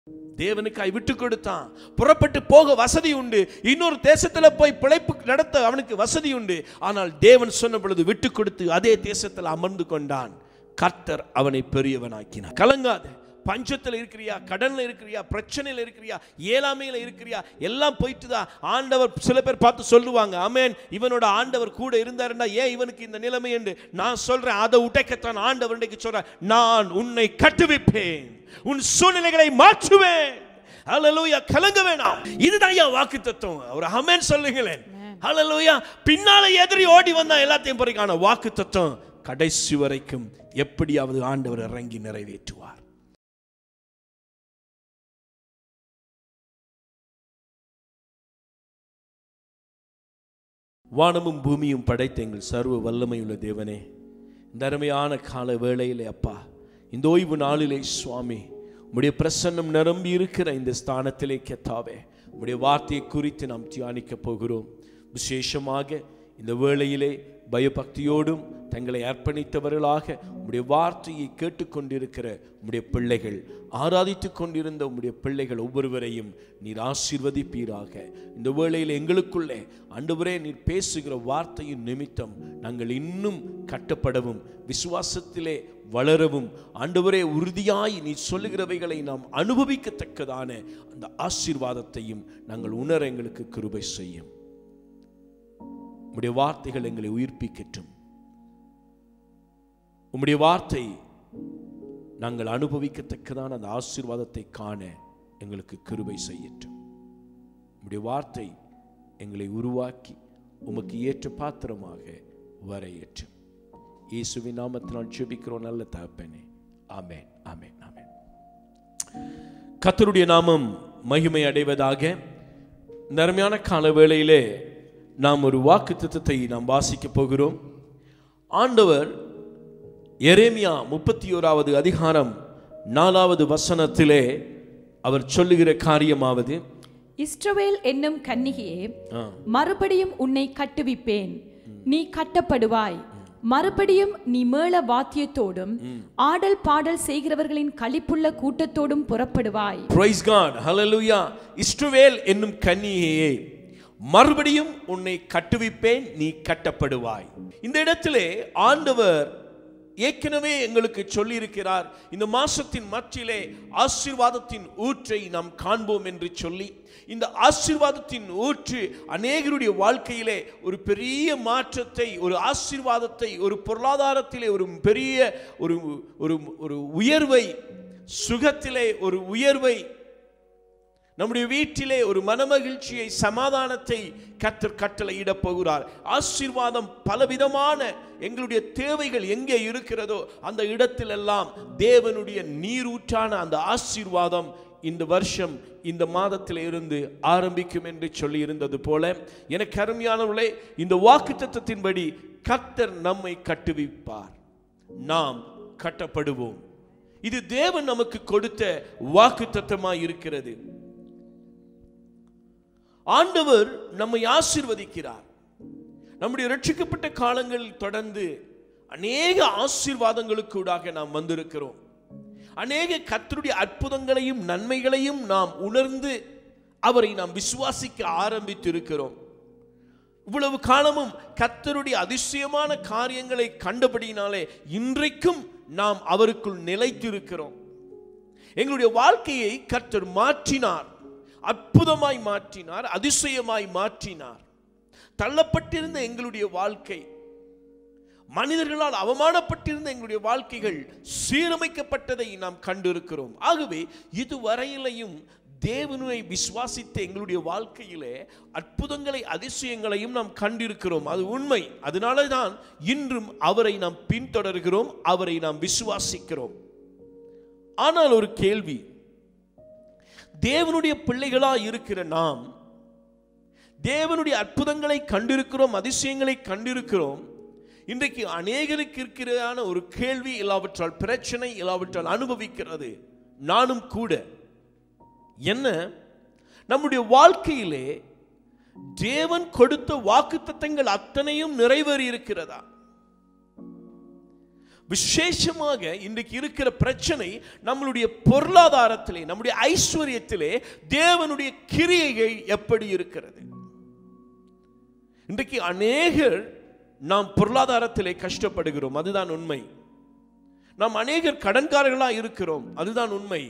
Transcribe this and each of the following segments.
தேவனுக்காய் விட்டு கொடுத்தான் புறப்பட்டு போக வசதி உண்டு இன்னொரு தேசத்துல போய் பிழைப்பு நடத்த அவனுக்கு வசதி உண்டு ஆனால் தேவன் சொன்ன பொழுது விட்டு கொடுத்து அதே தேசத்தில் அமர்ந்து கொண்டான் கர்த்தர் அவனை பெரியவனாக்கினார் கலங்காத பஞ்சத்தில் இருக்கிறியா கடன்ல இருக்கிறியா பிரச்சனையில் இருக்கிறியா ஏழாமையில இருக்கிறியா எல்லாம் போயிட்டு தான் ஆண்டவர் சில பேர் பார்த்து சொல்லுவாங்க ஆமென் இவனோட ஆண்டவர் கூட இருந்தாருன்னா ஏன் இவனுக்கு இந்த நிலைமை என்று நான் சொல்றேன் அதை உடைக்கத்தான் ஆண்டவர் இன்றைக்கு சொல்றேன் நான் உன்னை கட்டுவிப்பேன் உன் சூழ்நிலைகளை மாற்றுவேன் ஹalleluya கலங்க வேணாம் இதுதான் ஐயா வாக்கு தத்துவம் ஒரு அமேன் சொல்லுங்களேன் ஹalleluya பின்னால எதிரி ஓடி வந்தா எல்லாத்தையும் பறிக்கான வாக்கு தத்துவம் கடைசி வரைக்கும் எப்படியாவது ஆண்டவர் இறங்கி நிறைவேற்றுவார் வானமும் பூமியும் படைத்த எங்கள் சர்வ வல்லமையுள்ள தேவனே இந்த அருமையான கால வேளையிலே அப்பா இந்த ஓய்வு நாளிலே சுவாமி உம்முடைய பிரசன்னம் நிரம்பி இருக்கிற இந்த ஸ்தானத்திலே கெத்தாவே உம்முடைய வார்த்தையை குறித்து நாம் தியானிக்க போகிறோம் விசேஷமாக இந்த வேளையிலே பயபக்தியோடும் தங்களை அர்ப்பணித்தவர்களாக உம்முடைய வார்த்தையை கேட்டுக்கொண்டிருக்கிற உம்முடைய பிள்ளைகள் ஆராதித்துக் கொண்டிருந்த உம்முடைய பிள்ளைகள் ஒவ்வொருவரையும் நீர் ஆசீர்வதிப்பீராக இந்த வேளையில் எங்களுக்குள்ளே ஆண்டவரே நீர் பேசுகிற வார்த்தையின் நிமித்தம் நாங்கள் இன்னும் கட்டப்படவும் விசுவாசத்திலே வளரவும் ஆண்டவரே உறுதியாய் நீ சொல்லுகிறவைகளை நாம் அனுபவிக்கத்தக்கதான அந்த ஆசீர்வாதத்தையும் நாங்கள் உணர எங்களுக்கு கிருபை செய்யும் உம்முடைய வார்த்தைகள் எங்களை உயிர்ப்பிக்கட்டும் உம்முடைய வார்த்தை நாங்கள் அனுபவிக்கத்தக்கதான அந்த ஆசீர்வாதத்தை காண எங்களுக்கு கிருபை செய்யட்டும் உம்முடைய வார்த்தை எங்களை உருவாக்கி உமக்கு ஏற்ற பாத்திரமாக வரையற்றும் இயேசுவின் நாமத்தினால் ஜெபிக்கிறோம் நல்ல தகப்பனே ஆமென் ஆமென் ஆமென் கர்த்தருடைய நாமம் மகிமை அடைவதாக இந்த அருமையான கால வேளையிலே நாம் ஒரு வாக்கு திட்டத்தை நாம் வாசிக்க போகிறோம் ஆண்டவர் எரேமியா முப்பத்தி ஓராவது அதிகாரம் நாலாவது வசனத்திலே அவர் சொல்லுகிற காரியமாவது இஸ்ரவேல் என்னும் கன்னிகையே ஆ, மறுபடியும் உன்னை கட்டுவிப்பேன் நீ கட்டப்படுவாய் மறுபடியும் நீ மேள வாத்தியத்தோடும் ஆடல் பாடல் செய்கிறவர்களின் களிப்புள்ள கூட்டத்தோடும் புறப்படுவாய் praise God hallelujah இஸ்ரவேல் என்னும் கன்னிகையே மறுபடியும் உன்னை கட்டுவிப்பேன் நீ கட்டப்படுவாய் இந்த இடத்திலே ஆண்டவர் ஏற்கனவே எங்களுக்கு சொல்லியிருக்கிறார் இந்த மாசத்தின் மத்தியிலே ஆசீர்வாதத்தின் ஊற்றை நாம் காண்போம் என்று சொல்லி இந்த ஆசீர்வாதத்தின் ஊற்று அநேகருடைய வாழ்க்கையிலே ஒரு பெரிய மாற்றத்தை ஒரு ஆசீர்வாதத்தை ஒரு பொருளாதாரத்திலே ஒரு பெரிய ஒரு ஒரு ஒரு உயர்வை சுகத்திலே ஒரு உயர்வை நம்முடைய வீட்டிலே ஒரு மனமகிழ்ச்சியை சமாதானத்தை கத்தர் கட்டளையிட போகிறார் ஆசீர்வாதம் பலவிதமான எங்களுடைய தேவைகள் எங்கே இருக்கிறதோ அந்த இடத்திலெல்லாம் தேவனுடைய நீரூற்றான அந்த ஆசீர்வாதம் இந்த வருஷம் இந்த மாதத்தில் இருந்து ஆரம்பிக்கும் என்று சொல்லி இருந்தது போல எனக்கு அருமையானவர்களே இந்த வாக்கு தத்துவத்தின்படி கத்தர் நம்மை கட்டுவிப்பார் நாம் கட்டப்படுவோம் இது தேவன் நமக்கு கொடுத்த வாக்கு தத்தமாய் இருக்கிறது ஆண்டவர் நம்மை ஆசீர்வதிக்கிறார் நம்முடைய ரட்சிக்கப்பட்ட காலங்களில் தொடர்ந்து அநேக ஆசீர்வாதங்களுக்கூடாக நாம் வந்திருக்கிறோம் அநேக கர்த்தருடைய அற்புதங்களையும் நன்மைகளையும் நாம் உணர்ந்து அவரை நாம் விசுவாசிக்க ஆரம்பித்திருக்கிறோம் இவ்வளவு காலமும் கர்த்தருடைய அதிசயமான காரியங்களை கண்டபடியினாலே இன்றைக்கும் நாம் அவருக்குள் நிலைத்திருக்கிறோம் எங்களுடைய வாழ்க்கையை கர்த்தர் மாற்றினார் அற்புதமாய் மாற்றினார் அதிசயமாய் மாற்றினார் தள்ளப்பட்டிருந்த எங்களுடைய வாழ்க்கை மனிதர்களால் அவமானப்பட்டிருந்த எங்களுடைய வாழ்க்கைகள் சீரமைக்கப்பட்டதை நாம் கண்டிருக்கிறோம் ஆகவே இதுவரையிலையும் தேவனை விசுவாசித்த எங்களுடைய வாழ்க்கையிலே அற்புதங்களை அதிசயங்களையும் நாம் கண்டிருக்கிறோம் அது உண்மை அதனால தான் இன்றும் அவரை நாம் பின்தொடர்கிறோம் அவரை நாம் விசுவாசிக்கிறோம் ஆனால் ஒரு கேள்வி தேவனுடைய பிள்ளைகளா இருக்கிற நாம் தேவனுடைய அற்புதங்களை கண்டிருக்கிறோம் அதிசயங்களை கண்டிருக்கிறோம் இன்றைக்கு அநேகருக்கு இருக்கிறதான ஒரு கேள்வி இல்லாவற்றால் பிரச்சனை இல்லாவற்றால் அனுபவிக்கிறது நானும் கூட என்ன நம்முடைய வாழ்க்கையிலே தேவன் கொடுத்த வாக்குத்தத்தங்கள் அத்தனையும் நிறைவேறி இருக்கிறதா விசேஷமாக இன்றைக்கு இருக்கிற பிரச்சனை நம்மளுடைய பொருளாதாரத்திலே நம்முடைய ஐஸ்வர்யத்திலே தேவனுடைய கிரியைகள் எப்படி இருக்கிறது இன்றைக்கு அநேகர் நாம் பொருளாதாரத்திலே கஷ்டப்படுகிறோம் அதுதான் உண்மை நாம் அநேகர் கடன்காரர்களாக இருக்கிறோம் அதுதான் உண்மை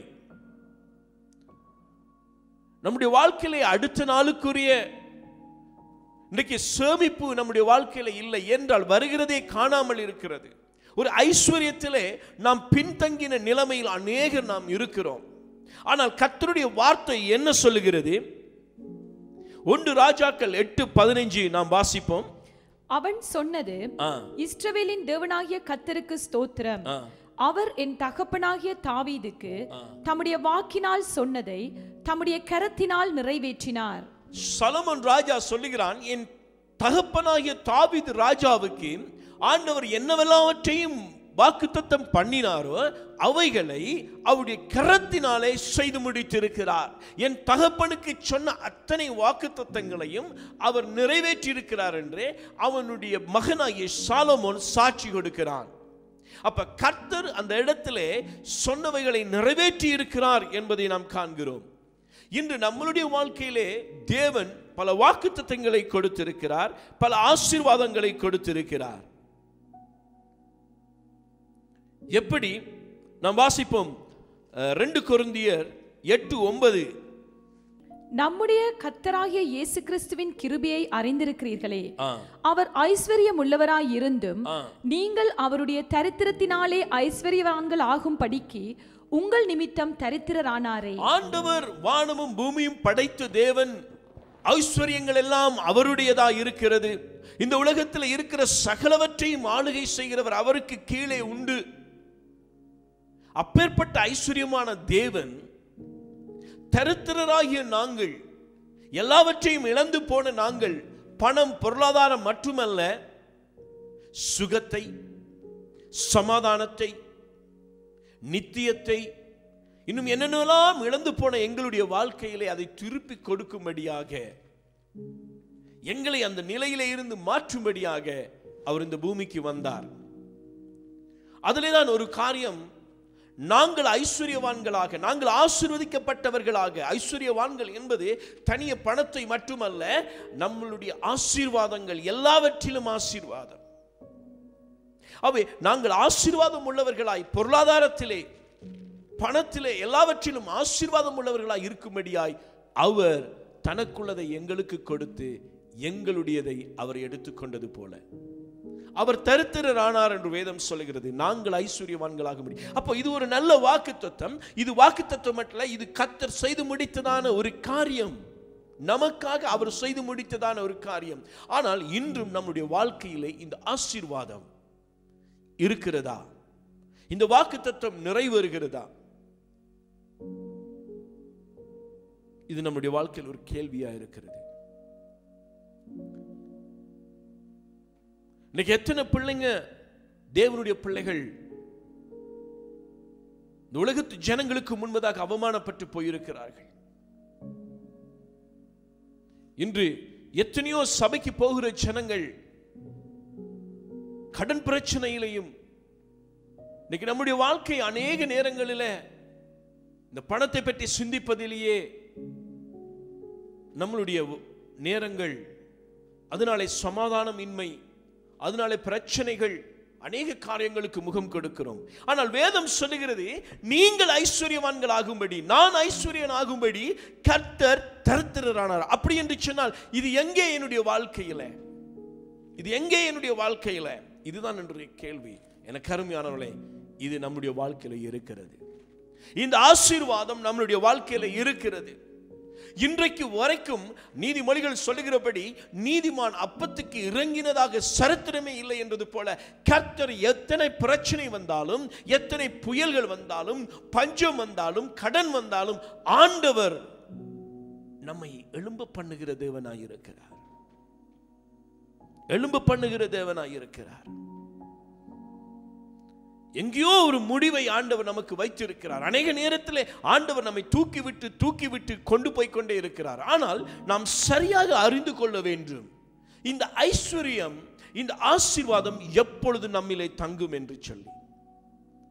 நம்முடைய வாழ்க்கையிலே அடுத்த நாளுக்குரிய இன்றைக்கு சேமிப்பு நம்முடைய வாழ்க்கையில இல்லை என்றால் வருகிறதே காணாமல் இருக்கிறது ஒரு ஐஸ்வர்யத்திலே நாம் பின்தங்கின நிலைமையில் அநேகர் நாம் இருக்கிறோம் ஆனால் கர்த்தருடைய வார்த்தை என்ன சொல்லுகிறது ஒன்று ராஜாக்கள் எட்டு பதினைஞ்சு நாம் வாசிப்போம் அவன் சொன்னது ஆ, இஸ்ரவேலின் தேவனாகிய கத்தருக்கு ஸ்தோத்திரம் ஆ. அவர் என் தகப்பனாகிய தாவீதுக்கு தம்முடைய வாக்கினால் சொன்னதை தம்முடைய கரத்தினால் நிறைவேற்றினார் சலமன் ராஜா சொல்லுகிறான் என் தகப்பனாகிய தாவீது ராஜாவுக்கு ஆண்டவர் என்னவெல்லாவற்றையும் வாக்குத்தத்தம் பண்ணினாரோ அவைகளை அவருடைய கரத்தினாலே செய்து முடித்திருக்கிறார் என் தகப்பனுக்கு சொன்ன அத்தனை வாக்குத்தத்தங்களையும் அவர் நிறைவேற்றியிருக்கிறார் என்று அவனுடைய மகனாகிய சாலமோன் சாட்சி கொடுக்கிறான் அப்ப கர்த்தர் அந்த இடத்திலே சொன்னவைகளை நிறைவேற்றி இருக்கிறார் என்பதை நாம் காண்கிறோம் இன்று நம்மளுடைய வாழ்க்கையிலே தேவன் பல வாக்குத்தத்தங்களை கொடுத்திருக்கிறார் பல ஆசீர்வாதங்களை கொடுத்திருக்கிறார் எப்படி நாம் வாசிப்போம் அஹ், ரெண்டு கொருந்தியர் எட்டு ஒன்பது நம்முடைய கத்தராகிய இயேசு கிறிஸ்துவின் கிருபையை அறிந்திருக்கிறீர்களே ஆ, அவர் ஐஸ்வர்யம் உள்ளவராய் இருந்தும் ஆ. நீங்கள் அவருடைய தரித்திரத்தினாலே ஐஸ்வர்யவான்கள் ஆகும் படிக்கு உங்கள் நிமித்தம் தரித்திரரானாரே ஆண்டவர் வானமும் பூமியும் படைத்த தேவன் ஐஸ்வர்யங்கள் எல்லாம் அவருடையதா இருக்கிறது இந்த உலகத்தில் இருக்கிற சகலவற்றையும் ஆளுகை செய்கிறவர் அவருக்கு கீழே உண்டு அப்பேற்பட்ட ஐஸ்வர்யமான தேவன் தரித்திரராகிய நாங்கள் எல்லாவற்றையும் இழந்து போன நாங்கள் பணம் பொருளாதாரம் மட்டுமல்ல சுகத்தை சமாதானத்தை நித்தியத்தை இன்னும் என்னென்னலாம் இழந்து போன எங்களுடைய வாழ்க்கையிலே அதை திருப்பி கொடுக்கும்படியாக எங்களை அந்த நிலையிலே இருந்து மாற்றும்படியாக அவர் இந்த பூமிக்கு வந்தார் அதிலே தான் ஒரு காரியம் நாங்கள் ஐஸ்வர்யவான்களாக நாங்கள் ஆசீர்வதிக்கப்பட்டவர்களாக ஐஸ்வர்யவான்கள் என்பது தனிய பணத்தை மட்டுமல்ல நம்மளுடைய ஆசீர்வாதங்கள் எல்லாவற்றிலும் ஆசீர்வாதம் அவை நாங்கள் ஆசீர்வாதம் உள்ளவர்களாய் பொருளாதாரத்திலே பணத்திலே எல்லாவற்றிலும் ஆசீர்வாதம் உள்ளவர்களாய் இருக்கும்படியாய் அவர் தனக்குள்ளதை எங்களுக்கு கொடுத்து எங்களுடையதை அவர் எடுத்துக்கொண்டது போல அவர் தரித்திரர் ஆனார் என்று வேதம் சொல்லுகிறது நாங்கள் ஐஸ்வர்யவான்களாக முடியும் அப்போ இது ஒரு நல்ல வாக்கு தத்துவம் இது வாக்கு தத்துவம் மட்டும் இது கத்தர் செய்து முடித்ததான ஒரு காரியம் நமக்காக அவர் செய்து முடித்ததான ஒரு காரியம் ஆனால் இன்றும் நம்முடைய வாழ்க்கையிலே இந்த ஆசீர்வாதம் இருக்கிறதா இந்த வாக்கு தத்துவம் நிறைவேறுகிறதா இது நம்முடைய வாழ்க்கையில் ஒரு கேள்வியா இருக்கிறது இன்னைக்கு எத்தனை பிள்ளைங்க தேவனுடைய பிள்ளைகள் இந்த உலகத்து ஜனங்களுக்கு முன்பதாக அவமானப்பட்டு போயிருக்கிறார்கள் இன்று எத்தனையோ சபைக்கு போகிற ஜனங்கள் கடன் பிரச்சனையிலையும் இன்னைக்கு நம்முடைய வாழ்க்கை அநேக நேரங்களில் இந்த பணத்தை பற்றி சிந்திப்பதிலேயே நம்மளுடைய நேரங்கள் அதனாலே சமாதானம் இன்மை அதனாலே பிரச்சனைகள் அநேக காரியங்களுக்கு முகம் கொடுக்கிறோம் ஆனால் வேதம் சொல்லுகிறது நீங்கள் ஐஸ்வர்யவான்கள் ஆகும்படி நான் ஐஸ்வர்யன் ஆகும்படி கர்த்தர் தரித்திரரானார் அப்படி என்று சொன்னால் இது எங்கே என்னுடைய வாழ்க்கையில இது எங்கே என்னுடைய வாழ்க்கையில இதுதான் என்னுடைய கேள்வி எனக்கு அருமையானவர்களே இது நம்முடைய வாழ்க்கையில இருக்கிறது இந்த ஆசீர்வாதம் நம்மளுடைய வாழ்க்கையில இருக்கிறது இன்றைக்கு வரைக்கும் நீதிமொழிகள் சொல்லுகிறபடி நீதிமான் அப்பத்துக்கு இறங்கினதாக சரித்திரமே இல்லை என்றது போல கர்த்தர் எத்தனை பிரச்சனை வந்தாலும் எத்தனை புயல்கள் வந்தாலும் பஞ்சம் வந்தாலும் கடன் வந்தாலும் ஆண்டவர் நம்மை எழும்ப பண்ணுகிற தேவனாய் இருக்கிறார் எழும்ப பண்ணுகிற தேவனாய் இருக்கிறார் எங்கேயோ ஒரு முடிவை ஆண்டவர் நமக்கு வைத்திருக்கிறார் அநேக நேரத்தில் ஆண்டவர் நம்மை தூக்கி விட்டு தூக்கி விட்டு கொண்டு போய் கொண்டே இருக்கிறார் ஆனால் நாம் சரியாக அறிந்து கொள்ள வேண்டும் இந்த ஐஸ்வர்யம் இந்த ஆசீர்வாதம் எப்பொழுது நம்மிலே தங்கும் என்று சொல்லி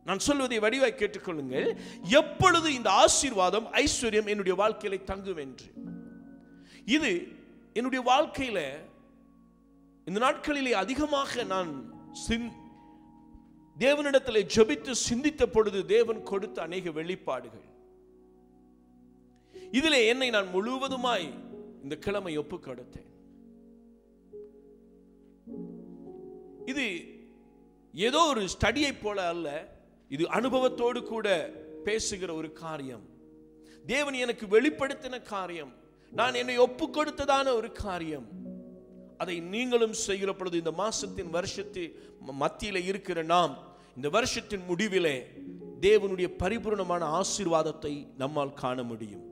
நான் சொல்வதை வடிவாய் கேட்டுக்கொள்ளுங்கள் எப்பொழுது இந்த ஆசீர்வாதம் ஐஸ்வர்யம் என்னுடைய வாழ்க்கையில தங்கும் என்று இது என்னுடைய வாழ்க்கையில இந்த நாட்களிலே அதிகமாக நான் சிந் தேவனிடத்தில் ஜெபித்து சிந்தித்த பொழுது தேவன் கொடுத்த அநேக வெளிப்பாடுகள் இதிலே என்னை நான் முழுவதுமாய் இந்த கிழமை ஒப்பு கொடுத்தேன் இது ஏதோ ஒரு ஸ்டடியை போல அல்ல இது அனுபவத்தோடு கூட பேசுகிற ஒரு காரியம் தேவன் எனக்கு வெளிப்படுத்தின காரியம் நான் என்னை ஒப்பு கொடுத்ததான ஒரு காரியம் அதை நீங்களும் செய்கிற பொழுது இந்த மாசத்தின் வருஷத்தின் மத்தியில இருக்கிற நாம் இந்த வருஷத்தின் முடிவிலே தேவனுடைய பரிபூர்ணமான ஆசீர்வாதத்தை நம்மால் காண முடியும்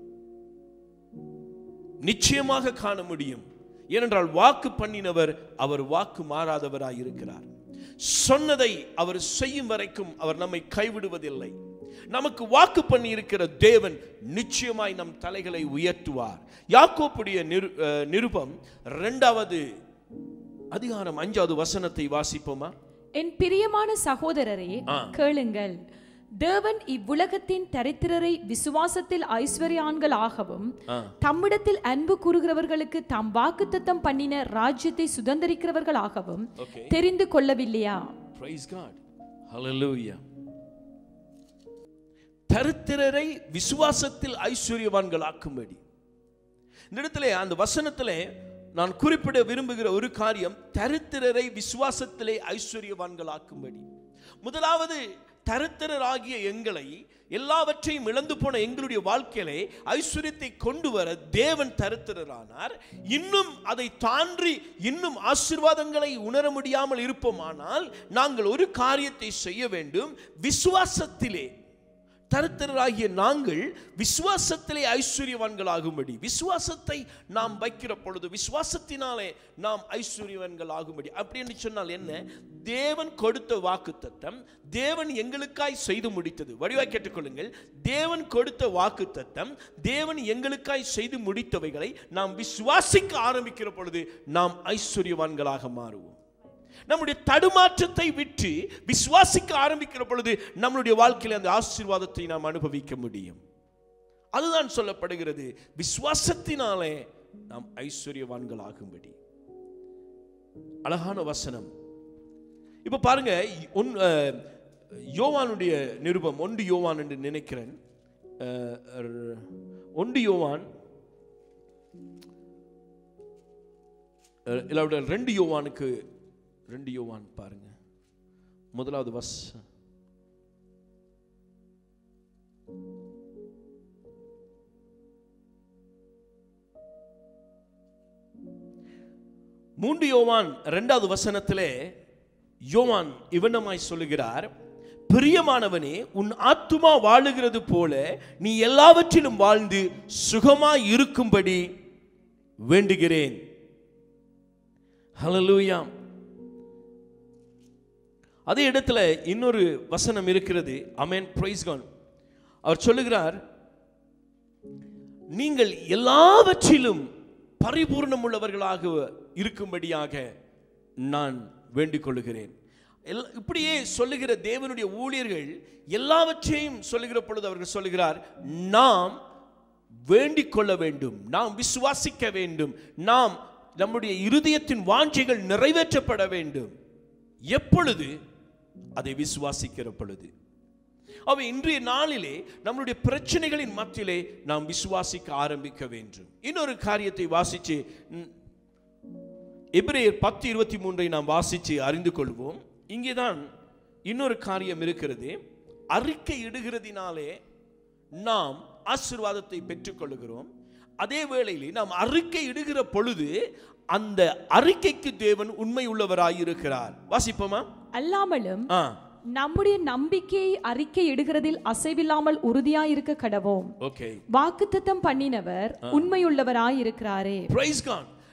நிச்சயமாக காண முடியும் ஏனென்றால் வாக்கு பண்ணினவர் அவர் வாக்கு மாறாதவராய் இருக்கிறார் சொன்னதை அவர் செய்யும் வரைக்கும் அவர் நம்மை கைவிடுவதில்லை நமக்கு வாக்கு பண்ணி இருக்கிற தேவன் நிச்சயமாய் நம் தலைகளை உயர்த்துவார் யாக்கோப்புடைய நிரு அஹ், நிருபம் இரண்டாவது அதிகாரம் அஞ்சாவது வசனத்தை வாசிப்போமா என் பிரியமான சகோதரரே ஆ. கேளுங்கள் தேவன் இவ்வுலகத்தின் தரித்திரரை விசுவாசத்தில் ஐஸ்வர்யான்களாகவும் ஆ. தம்மிடத்தில் அன்பு கூறுகிறவர்களுக்கு தாம் வாக்குத்தத்தம் பண்ணின ராஜ்யத்தை சுதந்தரிக்கிறவர்களாகவும் Okay. தெரிந்து கொள்ளவில்லையா Praise God. Hallelujah. தரித்திரரை விசுவாசத்தில் ஐஸ்வர்யவான்கள் ஆக்கும்படி இந்த இடத்துல அந்த வசனத்திலே நான் குறிப்பிட விரும்புகிற ஒரு காரியம் தரித்திரரை விசுவாசத்திலே ஐஸ்வர்யவான்கள் ஆக்கும்படி முதலாவது தரித்திரராகிய எங்களை எல்லாவற்றையும் இழந்து போன எங்களுடைய வாழ்க்கையிலே ஐஸ்வர்யத்தை கொண்டு வர தேவன் தரித்திரரானார் இன்னும் அதை தாண்டி இன்னும் ஆசீர்வாதங்களை உணர முடியாமல் இருப்போமானால் நாங்கள் ஒரு காரியத்தை செய்ய வேண்டும் விசுவாசத்திலே தரித்திரராகிய நாங்கள் விசுவாசத்திலே ஐஸ்வர்யவான்களாகும்படி விசுவாசத்தை நாம் வைக்கிற பொழுது விசுவாசத்தினாலே நாம் ஐஸ்வர்யவான்கள் ஆகும்படி அப்படி என்று சொன்னால் என்ன தேவன் கொடுத்த வாக்குத்தத்தம் தேவன் எங்களுக்காய் செய்து முடித்தது வடிவாய் கேட்டுக்கொள்ளுங்கள் தேவன் கொடுத்த வாக்குத்தத்தம் தேவன் எங்களுக்காய் செய்து முடித்தவைகளை நாம் விசுவாசிக்க ஆரம்பிக்கிற பொழுது நாம் ஐஸ்வர்யவான்களாக மாறுவோம் நம்முடைய தடுமாற்றத்தை விட்டு விசுவாசிக்க ஆரம்பிக்கிற பொழுது நம்மளுடைய வாழ்க்கையில் அந்த ஆசீர்வாதத்தை நாம் அனுபவிக்க முடியும் அதுதான் சொல்லப்படுகிறது விசுவாசத்தினாலே நாம் ஐஸ்வர்யவான்கள் ஆகும்படி அழகான வசனம் இப்ப பாருங்க ஒன் அஹ், யோவானுடைய நிருபம் ஒன்று யோவான் என்று நினைக்கிறேன் அஹ், அஹ், ஒன்று யோவான் அஹ், இல்லாவிட ரெண்டு யோவானுக்கு ரெண்டு யோவான் பாருங்க முதலாவது வஸ் மூன்று யோவான் இரண்டாவது வசனத்திலே யோவான் இவனமாய் சொல்லுகிறார் பிரியமானவனே உன் ஆத்துமா வாழுகிறது போல நீ எல்லாவற்றிலும் வாழ்ந்து சுகமாய் இருக்கும்படி வேண்டுகிறேன் ஹalleluya அதே இடத்துல இன்னொரு வசனம் இருக்கிறது அமேன் பிரைஸ் கான் அவர் சொல்லுகிறார் நீங்கள் எல்லாவற்றிலும் பரிபூர்ணம் உள்ளவர்களாக இருக்கும்படியாக நான் வேண்டிக் கொள்ளுகிறேன் எல்லா- இப்படியே சொல்லுகிற தேவனுடைய ஊழியர்கள் எல்லாவற்றையும் சொல்லுகிற பொழுது அவர்கள் சொல்லுகிறார் நாம் வேண்டிக் கொள்ள வேண்டும் நாம் விசுவாசிக்க வேண்டும் நாம் நம்முடைய இருதயத்தின் வாஞ்சைகள் நிறைவேற்றப்பட வேண்டும் எப்பொழுது அதை விசுவாசிக்கிற பொழுது அவை இன்றைய நாளிலே நம்மளுடைய பிரச்சனைகளின் மத்தியிலே நாம் விசுவாசிக்க ஆரம்பிக்க வேண்டும் இன்னொரு காரியத்தை வாசிச்சு ம், எபிரேயர் பத்து இருபத்தி மூன்றை நாம் வாசித்து அறிந்து கொள்வோம் இங்கேதான் இன்னொரு காரியம் இருக்கிறது அறிக்கை இடுகிறதினாலே நாம் ஆசீர்வாதத்தை பெற்றுக்கொள்கிறோம் அதே வேளையிலே நாம் அறிக்கை இடுகிற பொழுது அந்த அறிக்கைக்கு தேவன் உண்மை உள்ளவராய் இருக்கிறார் வாசிப்போமா அல்லாமலும் ஆ நம்முடைய நம்பிக்கையை அறிக்கை இடுகிறதில் அசைவில்லாமல் உறுதியாயிருக்க கடவோம் ஓகே வாக்குத்தத்தம் பண்ணினவர் உண்மையுள்ளவராய் இருக்கிறாரே பிரைஸ் காட்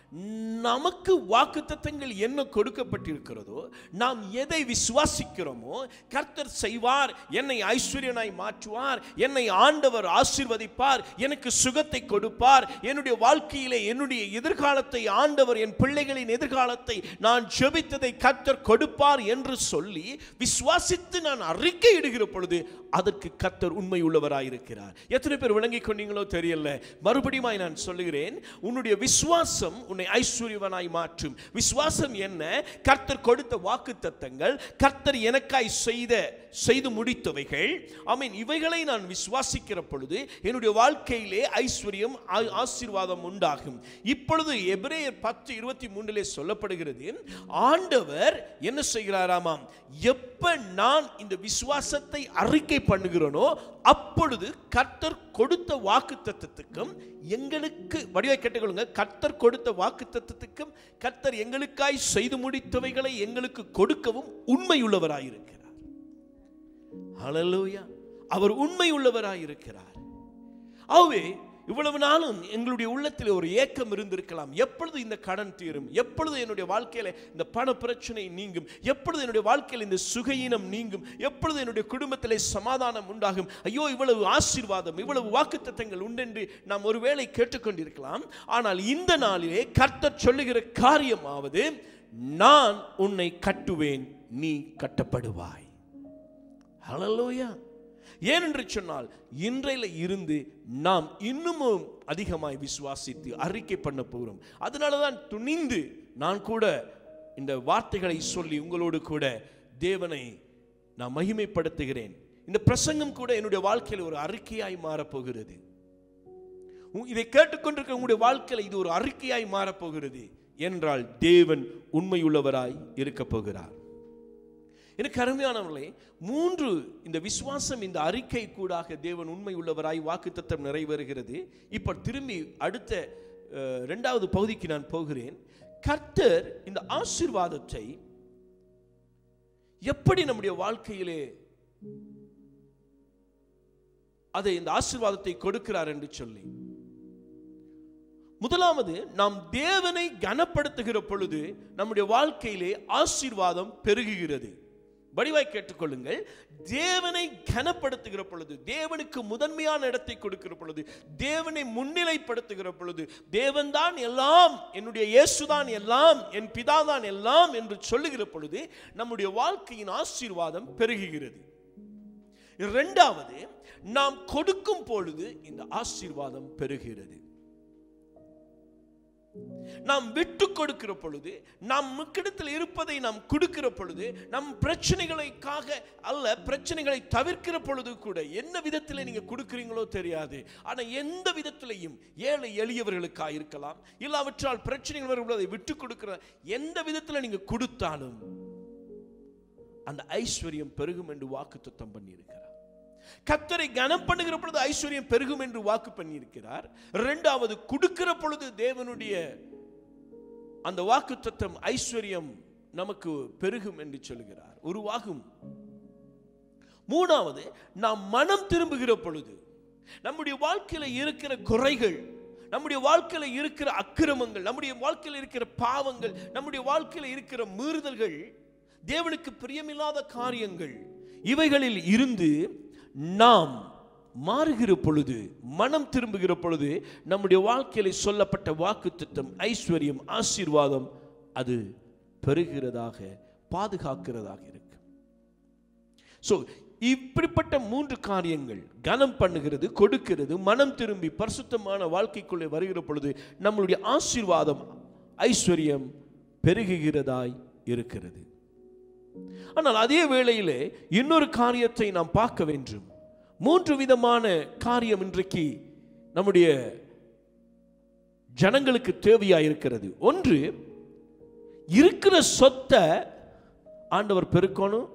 நமக்கு வாக்குத்தத்தங்கள் என்ன கொடுக்கப்பட்டிருக்கிறதோ நாம் எதை விசுவாசிக்கிறோமோ கர்த்தர் செய்வார் என்னை ஐஸ்வர்யனாய் மாற்றுவார் என்னை ஆண்டவர் ஆசீர்வதிப்பார் எனக்கு சுகத்தை கொடுப்பார் என்னுடைய வாழ்க்கையிலே என்னுடைய எதிர்காலத்தை ஆண்டவர் என் பிள்ளைகளின் எதிர்காலத்தை நான் ஜெபித்ததை கர்த்தர் கொடுப்பார் என்று சொல்லி விசுவாசித்து நான் அறிக்கை இடுகிற பொழுது அதற்கு கர்த்தர் உண்மை உள்ளவராயிருக்கிறார் எத்தனை பேர் விளங்கிக் கொண்டீங்களோ தெரியல மறுபடியும் நான் சொல்லுகிறேன் உன்னுடைய விசுவாசம் உன்னை ஐஸ்வர்யவனாய் மாற்றும் விசுவாசம் என்ன கர்த்தர் கொடுத்த வாக்கு தத்தங்கள் கர்த்தர் எனக்காய் செய்த செய்து முடித்தவைகள் ஆமீன் இவைகளை நான் விசுவாசிக்கிற பொழுது என்னுடைய வாழ்க்கையிலே ஐஸ்வர்யம் ஆ- ஆசீர்வாதம் உண்டாகும் இப்பொழுது எபிரேயர் பத்து இருபத்தி மூன்றிலே சொல்லப்படுகிறது ஆண்டவர் என்ன செய்கிறாராமாம் எப்ப நான் இந்த விசுவாசத்தை அறிக்கை பண்ணுகிறேனோ அப்பொழுது கர்த்தர் கொடுத்த வாக்கு தத்துவத்துக்கும் எங்களுக்கு வடிவை கேட்டுக்கொள்ளுங்க கர்த்தர் கொடுத்த வாக்கு தத்துவத்துக்கும் கர்த்தர் எங்களுக்காய் செய்து முடித்தவைகளை எங்களுக்கு கொடுக்கவும் உண்மையுள்ளவராயிருக்கிறார் ஹalleluya அவர் உண்மை உள்ளவராயிருக்கிறார் ஆகவே இவ்வளவு நாளும் எங்களுடைய உள்ளத்தில் ஒரு ஏக்கம் இருந்திருக்கலாம் எப்பொழுது இந்த கடன் தீரும் எப்பொழுது என்னுடைய வாழ்க்கையில இந்த பண பிரச்சனை நீங்கும் எப்பொழுது என்னுடைய வாழ்க்கையில் இந்த சுகையினம் நீங்கும் எப்பொழுது என்னுடைய குடும்பத்திலே சமாதானம் உண்டாகும் ஐயோ இவ்வளவு ஆசீர்வாதம் இவ்வளவு வாக்குத்தத்தங்கள் உண்டென்று நாம் ஒருவேளை கேட்டுக்கொண்டிருக்கலாம் ஆனால் இந்த நாளிலே கர்த்தர் சொல்லுகிற காரியமாவது நான் உன்னை கட்டுவேன் நீ கட்டப்படுவாய் ஹalleluya ஏனென்று சொன்னால் இன்றையில இருந்து நாம் இன்னமும் அதிகமாய் விசுவாசித்து அறிக்கை பண்ண போகிறோம் அதனால தான் துணிந்து நான் கூட இந்த வார்த்தைகளை சொல்லி உங்களோடு கூட தேவனை நான் மகிமைப்படுத்துகிறேன் இந்த பிரசங்கம் கூட என்னுடைய வாழ்க்கையில் ஒரு அறிக்கையாய் மாறப்போகிறது உ- இதை கேட்டுக்கொண்டிருக்க உங்களுடைய வாழ்க்கையில் இது ஒரு அறிக்கையாய் மாறப்போகிறது என்றால் தேவன் உண்மையுள்ளவராய் இருக்க போகிறார் எனக்கு அருமையானவர்களே மூன்று இந்த விசுவாசம் இந்த அறிக்கை கூடாக தேவன் உண்மை உள்ளவராய் வாக்குத்தத்தம் நிறைவேறுகிறது இப்போ திரும்பி அடுத்த அஹ், இரண்டாவது பகுதிக்கு நான் போகிறேன் கர்த்தர் இந்த ஆசீர்வாதத்தை எப்படி நம்முடைய வாழ்க்கையிலே அதை இந்த ஆசீர்வாதத்தை கொடுக்கிறார் என்று சொல்லி முதலாவது நாம் தேவனை கனப்படுத்துகிற பொழுது நம்முடைய வாழ்க்கையிலே ஆசீர்வாதம் பெருகுகிறது வடிவாய் கேட்டுக்கொள்ளுங்கள் தேவனை கனப்படுத்துகிற பொழுது தேவனுக்கு முதன்மையான இடத்தை கொடுக்கிற பொழுது தேவனை முன்னிலைப்படுத்துகிற பொழுது தேவன்தான் எல்லாம் என்னுடைய இயேசுதான் எல்லாம் என் பிதாதான் எல்லாம் என்று சொல்லுகிற பொழுது நம்முடைய வாழ்க்கையின் ஆசீர்வாதம் பெருகுகிறது இரண்டாவது நாம் கொடுக்கும் பொழுது இந்த ஆசீர்வாதம் பெருகிறது நாம் விட்டு கொடுக்கிற பொழுது நாம் முக்கிடத்தில் இருப்பதை நாம் கொடுக்கிற பொழுது நம் பிரச்சனைகளுக்காக அல்ல பிரச்சனைகளை தவிர்க்கிற பொழுது கூட என்ன விதத்தில் நீங்க கொடுக்கிறீங்களோ தெரியாது ஆனா எந்த விதத்திலையும் ஏழை எளியவர்களுக்காக இருக்கலாம் இல்லாவிட்டால் பிரச்சனைகள் வருவதை விட்டு கொடுக்கிற எந்த விதத்தில் நீங்க கொடுத்தாலும் அந்த ஐஸ்வர்யம் பெருகும் என்று வாக்கு துத்தம் பண்ணியிருக்கிறார் கத்தரை கனம் பண்ணுகிற பொழுது ஐஸ்வர்யம் பெருகும் என்று வாக்கு பண்ணியிருக்கிறார் இரண்டாவது கொடுக்கிற பொழுது தேவனுடைய அந்த வாக்கு தத்துவம் ஐஸ்வர்யம் நமக்கு பெருகும் என்று சொல்கிறார் உருவாகும் மூணாவது நாம் மனம் திரும்புகிற பொழுது நம்முடைய வாழ்க்கையில இருக்கிற குறைகள் நம்முடைய வாழ்க்கையில இருக்கிற அக்கிரமங்கள் நம்முடைய வாழ்க்கையில இருக்கிற பாவங்கள் நம்முடைய வாழ்க்கையில இருக்கிற மீறுதல்கள் தேவனுக்கு பிரியமில்லாத காரியங்கள் இவைகளில் இருந்து நாம் மாறுகிற பொழுது மனம் திரும்புகிற பொழுது நம்முடைய வாழ்க்கையில சொல்லப்பட்ட வாக்குத்தத்தம் ஐஸ்வர்யம் ஆசீர்வாதம் அது பெறுகிறதாக பாதுகாக்கிறதாக இருக்கு ஸோ இப்படிப்பட்ட மூன்று காரியங்கள் கனம் பண்ணுகிறது கொடுக்கிறது மனம் திரும்பி பரிசுத்தமான வாழ்க்கைக்குள்ளே வருகிற பொழுது நம்மளுடைய ஆசீர்வாதம் ஐஸ்வர்யம் பெருகுகிறதாய் இருக்கிறது ஆனால் அதே வேளையிலே இன்னொரு காரியத்தை நாம் பார்க்க வேண்டும் மூன்று விதமான காரியம் இன்றைக்கு நம்முடைய ஜனங்களுக்கு தேவையா இருக்கிறது ஒன்று இருக்கிற சொத்தை ஆண்டவர் பெருக்கணும்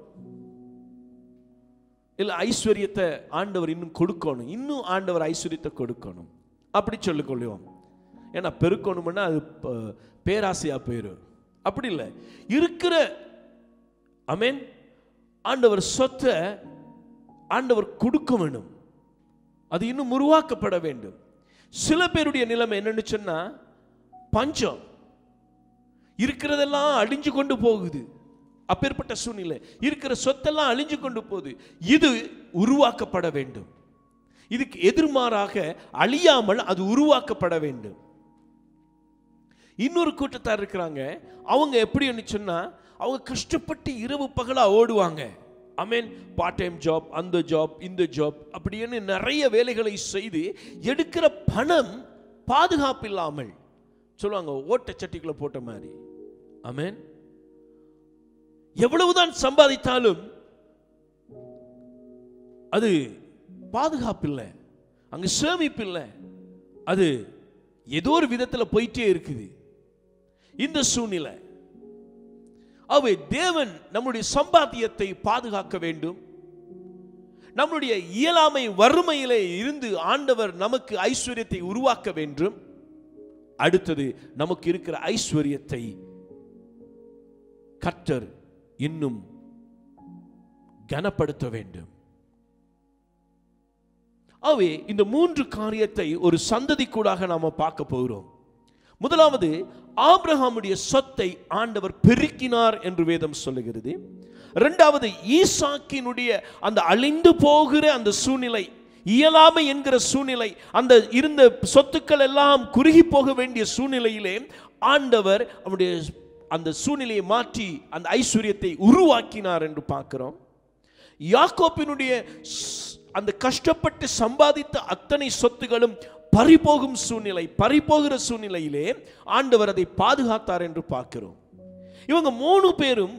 இல்ல ஐஸ்வர்யத்தை ஆண்டவர் இன்னும் கொடுக்கணும் இன்னும் ஆண்டவர் ஐஸ்வர்யத்தை கொடுக்கணும் அப்படி சொல்லிக்கொள்ளுவோம் ஏன்னா பெருக்கணும்னா அது ப- பேராசையா போயிடும் அப்படி இல்லை இருக்கிற அமேன் ஆண்டவர் சொத்தை ஆண்டவர் கொடுக்க வேண்டும் அது இன்னும் உருவாக்கப்பட வேண்டும் சில பேருடைய நிலைமை என்னன்னு சொன்னா பஞ்சம் இருக்கிறதெல்லாம் அழிஞ்சு கொண்டு போகுது அப்பேற்பட்ட சூழ்நிலை இருக்கிற சொத்தெல்லாம் அழிஞ்சு கொண்டு போகுது இது உருவாக்கப்பட வேண்டும் இதுக்கு எதிர்மாறாக அழியாமல் அது உருவாக்கப்பட வேண்டும் இன்னொரு கூட்டத்தார் இருக்கிறாங்க அவங்க எப்படின்னு சொன்னா அவங்க கஷ்டப்பட்டு இரவு பகலா ஓடுவாங்க I mean part time job அந்த ஜாப் இந்த ஜாப் அப்படின்னு நிறைய வேலைகளை செய்து எடுக்கிற பணம் பாதுகாப்பு இல்லாமல் சொல்லுவாங்க ஓட்டச்சட்டிக்குள்ள போட்ட மாதிரி ஆமென் எவ்வளவுதான் சம்பாதித்தாலும் அது பாதுகாப்பு இல்லை அங்க சேமிப்பு இல்லை அது ஏதோ ஒரு விதத்துல போயிட்டே இருக்குது இந்த சூழ்நிலை அவை தேவன் நம்முடைய சம்பாத்தியத்தை பாதுகாக்க வேண்டும் நம்முடைய இயலாமை வறுமையிலே இருந்து ஆண்டவர் நமக்கு ஐஸ்வர்யத்தை உருவாக்க வேண்டும் அடுத்தது நமக்கு இருக்கிற ஐஸ்வர்யத்தை கர்த்தர் இன்னும் கனப்படுத்த வேண்டும் ஆகவே இந்த மூன்று காரியத்தை ஒரு சந்ததி கூடாக நாம பார்க்க போகிறோம் முதலாவது ஆபிரகாமுடைய சொத்தை ஆண்டவர் பெருக்கினார் என்று வேதம் சொல்லுகிறது இரண்டாவது ஈசாக்கினுடைய அந்த அழிந்து போகிற அந்த சூழ்நிலை இயலாமை என்கிற சூழ்நிலை அந்த இருந்த சொத்துக்கள் எல்லாம் குறுகி போக வேண்டிய சூழ்நிலையிலே ஆண்டவர் அவருடைய அந்த சூழ்நிலையை மாற்றி அந்த ஐஸ்வர்யத்தை உருவாக்கினார் என்று பார்க்கிறோம் யாக்கோப்பினுடைய ஸ்- அந்த கஷ்டப்பட்டு சம்பாதித்த அத்தனை சொத்துகளும் பறிபோகும் சூழ்நிலை பறிபோகிற சூழ்நிலையிலே ஆண்டவர் அதை பாதுகாத்தார் என்று பார்க்கிறோம் இவங்க மூணு பேரும்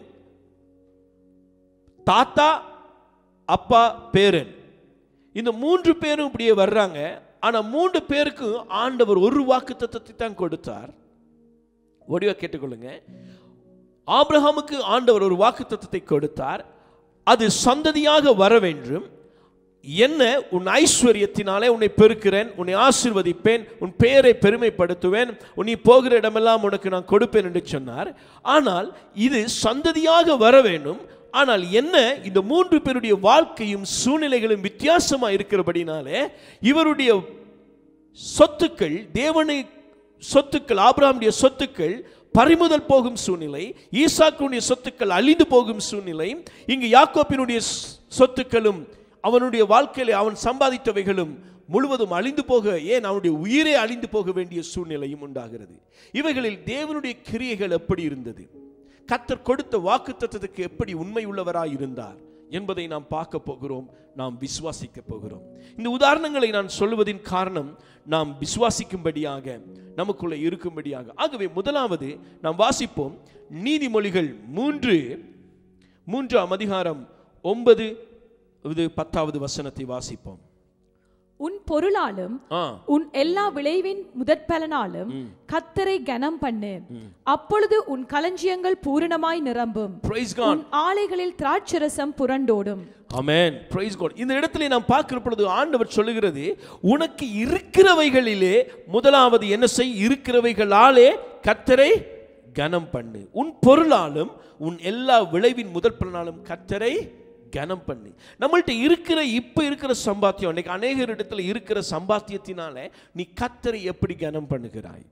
தாத்தா அப்பா பேரன் இந்த மூன்று பேரும் இப்படியே வர்றாங்க ஆனா மூன்று பேருக்கும் ஆண்டவர் ஒரு வாக்கு தத்தத்தை தான் கொடுத்தார் ஒடிவா கேட்டுக்கொள்ளுங்க ஆபிரகாமுக்கு ஆண்டவர் ஒரு வாக்கு தத்தத்தை கொடுத்தார் அது சந்ததியாக வர வேண்டும் என்ன உன் ஐஸ்வர்யத்தினாலே உன்னை பெருக்கிறேன் உன்னை ஆசீர்வதிப்பேன் உன் பெயரை பெருமைப்படுத்துவேன் உன் நீ போகிற இடமெல்லாம் உனக்கு நான் கொடுப்பேன் என்று சொன்னார் ஆனால் இது சந்ததியாக வர வேண்டும் ஆனால் என்ன இந்த மூன்று பேருடைய வாழ்க்கையும் சூழ்நிலைகளும் வித்தியாசமா இருக்கிறபடினாலே இவருடைய சொத்துக்கள் தேவனை சொத்துக்கள் ஆபிரகாமுடைய சொத்துக்கள் பறிமுதல் போகும் சூழ்நிலை ஈசாக்குடைய சொத்துக்கள் அழிந்து போகும் சூழ்நிலை இங்கு யாக்கோப்பினுடைய ஸ்- சொத்துக்களும் அவனுடைய வாழ்க்கையில அவன் சம்பாதித்தவைகளும் முழுவதும் அழிந்து போக ஏன் அவனுடைய உயிரே அழிந்து போக வேண்டிய சூழ்நிலையும் உண்டாகிறது இவைகளில் தேவனுடைய கிரியைகள் எப்படி இருந்தது கத்தர் கொடுத்த வாக்குத்தத்தத்துக்கு எப்படி உண்மை உள்ளவராய் இருந்தார் என்பதை நாம் பார்க்க போகிறோம் நாம் விசுவாசிக்க போகிறோம் இந்த உதாரணங்களை நான் சொல்வதின் காரணம் நாம் விசுவாசிக்கும்படியாக நமக்குள்ள இருக்கும்படியாக ஆகவே முதலாவது நாம் வாசிப்போம் நீதிமொழிகள் மூன்று மூன்றாம் அதிகாரம் ஒன்பது இது பத்தாவது வசனத்தை வாசிப்போம் உன் பொருளாலும் ஆ உன் எல்லா விளைவின் முதற்பலனாலும் கத்தரை கனம் பண்ணு அப்பொழுது உன் களஞ்சியங்கள் பூரணமாய் நிரம்பும் பிரைஸ் காட் உன் ஆலைகளில் திராட்சரசம் புரண்டோடும் ஆமென் பிரைஸ் காட் இந்த இடத்துல நாம் பார்க்கிற பொழுது ஆண்டவர் சொல்லுகிறது உனக்கு இருக்கிறவைகளிலே முதலாவது என்ன செய் இருக்கிறவைகளாலே கத்தரை கனம் பண்ணு உன் பொருளாலும் உன் எல்லா விளைவின் முதல் பலனாலும் கத்தரை கனம் பண்ணு நம்மள்ட்ட இருக்கிற இப்ப இருக்கிற சம்பாத்தியம் அன்னைக்கு அநேகர் இடத்துல இருக்கிற சம்பாத்தியத்தினால நீ கத்தரை எப்படி கனம் பண்ணுகிறாய்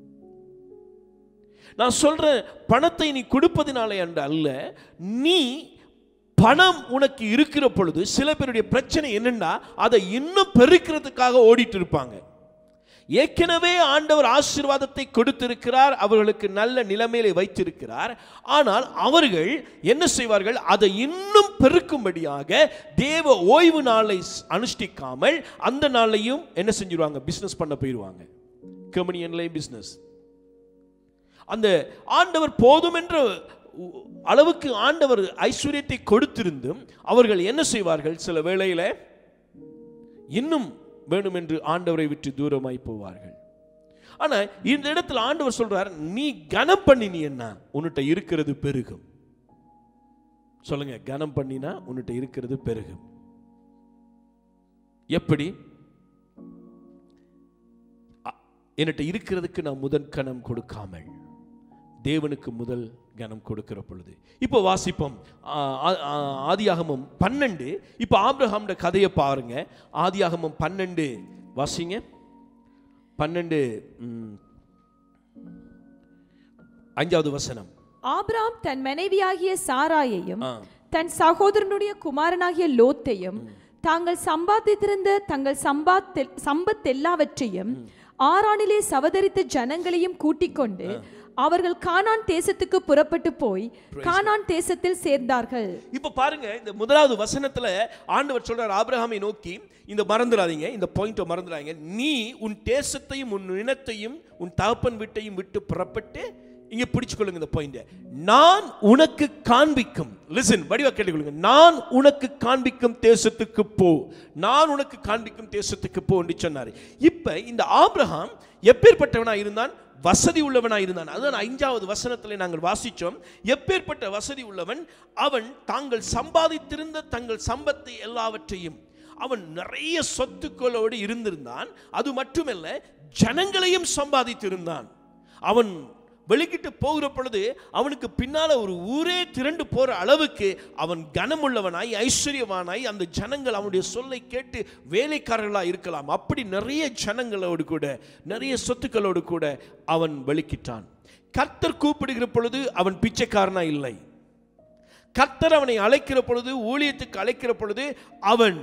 நான் சொல்றேன் பணத்தை நீ கொடுப்பதினாலே என்று அல்ல நீ பணம் உனக்கு இருக்கிற பொழுது சில பேருடைய பிரச்சனை என்னன்னா அதை இன்னும் பெருக்கிறதுக்காக ஓடிட்டு இருப்பாங்க ஏற்கனவே ஆண்டவர் ஆசீர்வாதத்தை கொடுத்திருக்கிறார் அவர்களுக்கு நல்ல நிலைமையில வைத்திருக்கிறார் ஆனால் அவர்கள் என்ன செய்வார்கள் அதை இன்னும் பெருக்கும்படியாக தேவ ஓய்வு நாளை ஸ்- அனுஷ்டிக்காமல் அந்த நாளையும் என்ன செஞ்சிருவாங்க பிசினஸ் பண்ண போயிடுவாங்க கம்பெனியன்லையும் பிசினஸ் அந்த ஆண்டவர் போதும் என்ற உ- அளவுக்கு ஆண்டவர் ஐஸ்வர்யத்தை கொடுத்திருந்தும் அவர்கள் என்ன செய்வார்கள் சில வேளையில இன்னும் வேணும் என்று ஆண்டவரை விட்டு தூரமாய் போவார்கள் ஆனா இந்த இடத்துல ஆண்டவர் சொல்றார் நீ கனம் பண்ணினி என்ன உன்னிட்ட இருக்கிறது பெருகும் சொல்லுங்க கனம் பண்ணினா உன்னிட்ட இருக்கிறது பெருகும் எப்படி அ- என்கிட்ட இருக்கிறதுக்கு நான் முதல் கணம் கொடுக்காமல் தேவனுக்கு முதல் கனம் கொடுக்கிற பொழுது இப்போ வாசிப்போம் ஆ, ஆ- ஆ- ஆதியாகமம் பன்னெண்டு இப்போ ஆபிரகாம்ட கதையை பாருங்க ஆதியாகமம் பன்னெண்டு வாசிங்க பன்னெண்டு ம், அஞ்சாவது வசனம் ஆபிராம் தன் மனைவியாகிய சாராயையும் ஆ. தன் சகோதரனுடைய குமாரனாகிய லோத்தையும் தாங்கள் சம்பாதித்திருந்த தங்கள் சம்பாத் சம்பத்தெல்லாவற்றையும் ஆறானிலே சவதரித்த ஜனங்களையும் கூட்டிக் கொண்டு அவர்கள் கானான் தேசத்துக்கு புறப்பட்டு போய் கானான் தேசத்தில் சேர்ந்தார்கள் இப்ப பாருங்க இந்த முதலாவது வசனத்துல ஆண்டவர் சொல்றார் ஆபிரகாமை நோக்கி இந்த மறந்துடாதீங்க இந்த பாயிண்ட்டை மறந்துடாதீங்க நீ உன் தேசத்தையும் உன் இனத்தையும் உன் தகப்பன் வீட்டையும் விட்டு புறப்பட்டு இங்க பிடிச்சுக்கொள்ளுங்க இந்த பாயிண்ட் நான் உனக்கு காண்பிக்கும் லிசன் வடிவா கேட்டுக்கொள்ளுங்க நான் உனக்கு காண்பிக்கும் தேசத்துக்கு போ நான் உனக்கு காண்பிக்கும் தேசத்துக்கு போ என்று சொன்னார் இப்ப இந்த ஆபிரகாம் எப்பேற்பட்டவனா இருந்தான் வசதி உள்ளவனா இருந்தான் அதுதான் ஐந்தாவது வசனத்தில் நாங்கள் வாசிச்சோம் எப்பேற்பட்ட வசதி உள்ளவன் அவன் தாங்கள் சம்பாதித்திருந்த தங்கள் சம்பத்தை எல்லாவற்றையும் அவன் நிறைய சொத்துக்களோடு இருந்திருந்தான் அது மட்டுமல்ல ஜனங்களையும் சம்பாதித்திருந்தான் அவன் வெளிக்கிட்டு போகிற பொழுது அவனுக்கு பின்னால ஒரு ஊரே திரண்டு போற அளவுக்கு அவன் கனமுள்ளவனாய் ஐஸ்வர்யவானாய் அந்த ஜனங்கள் அவனுடைய சொல்லை கேட்டு வேலைக்காரர்களாக இருக்கலாம் அப்படி நிறைய ஜனங்களோடு கூட நிறைய சொத்துக்களோடு கூட அவன் வெளிக்கிட்டான் கர்த்தர் கூப்பிடுகிற பொழுது அவன் பிச்சைக்காரனா இல்லை கர்த்தர் அவனை அழைக்கிற பொழுது ஊழியத்துக்கு அழைக்கிற பொழுது அவன்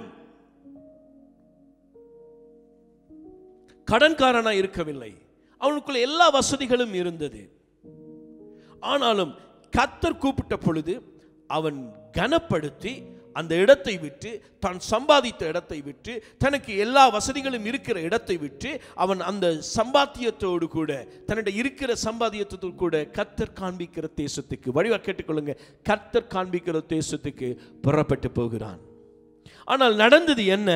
கடன்காரனா இருக்கவில்லை அவனுக்குள்ள எல்லா வசதிகளும் இருந்தது ஆனாலும் கத்தர் கூப்பிட்ட பொழுது அவன் கனப்படுத்தி அந்த இடத்தை விட்டு தான் சம்பாதித்த இடத்தை விட்டு தனக்கு எல்லா வசதிகளும் இருக்கிற இடத்தை விட்டு அவன் அந்த சம்பாத்தியத்தோடு கூட தன்னுடைய இருக்கிற சம்பாத்தியத்தோடு கூட கத்தர் காண்பிக்கிற தேசத்துக்கு வழிவா கேட்டுக்கொள்ளுங்க கத்தர் காண்பிக்கிற தேசத்துக்கு புறப்பட்டு போகிறான் ஆனால் நடந்தது என்ன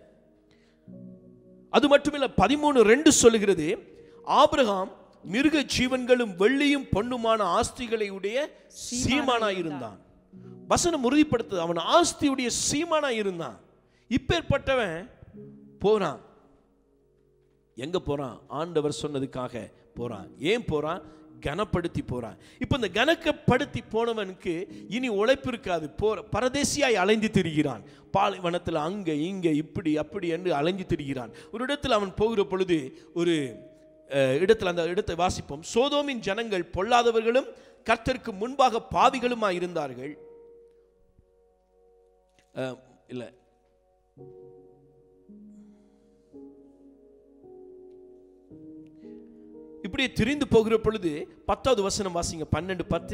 அது மட்டுமில்ல பதிமூணு ரெண்டு சொல்லுகிறது ஆபிரகாம் மிருக ஜீவன்களும் வெள்ளியும் பொண்ணுமான ஆஸ்திகளை உடைய சீமானாய் இருந்தான் வசனம் உறுதிப்படுத்துது அவன் ஆஸ்தியுடைய சீமானாய் இருந்தான் இப்பேற்பட்டவன் போறான் எங்க போறான் ஆண்டவர் சொன்னதுக்காக போறான் ஏன் போறான் கனப்படுத்தி போறான் இப்போ இந்த கனக்கப்படுத்தி போனவனுக்கு இனி உழைப்பு இருக்காது போற பரதேசியாய் அலைந்து திரிகிறான் பாலைவனத்தில் அங்க இங்க இப்படி அப்படி என்று அலைஞ்சு திரிகிறான் ஒரு இடத்தில் அவன் போகிற பொழுது ஒரு அஹ், இடத்தில் அந்த இடத்தை வாசிப்போம் சோதோமின் ஜனங்கள் பொல்லாதவர்களும் கர்த்தருக்கு முன்பாக பாவிகளுமாய் இருந்தார்கள் அஹ், இல்ல இப்படியே திரிந்து போகிற பொழுது பத்தாவது வசனம் வாசிங்க பன்னெண்டு பத்து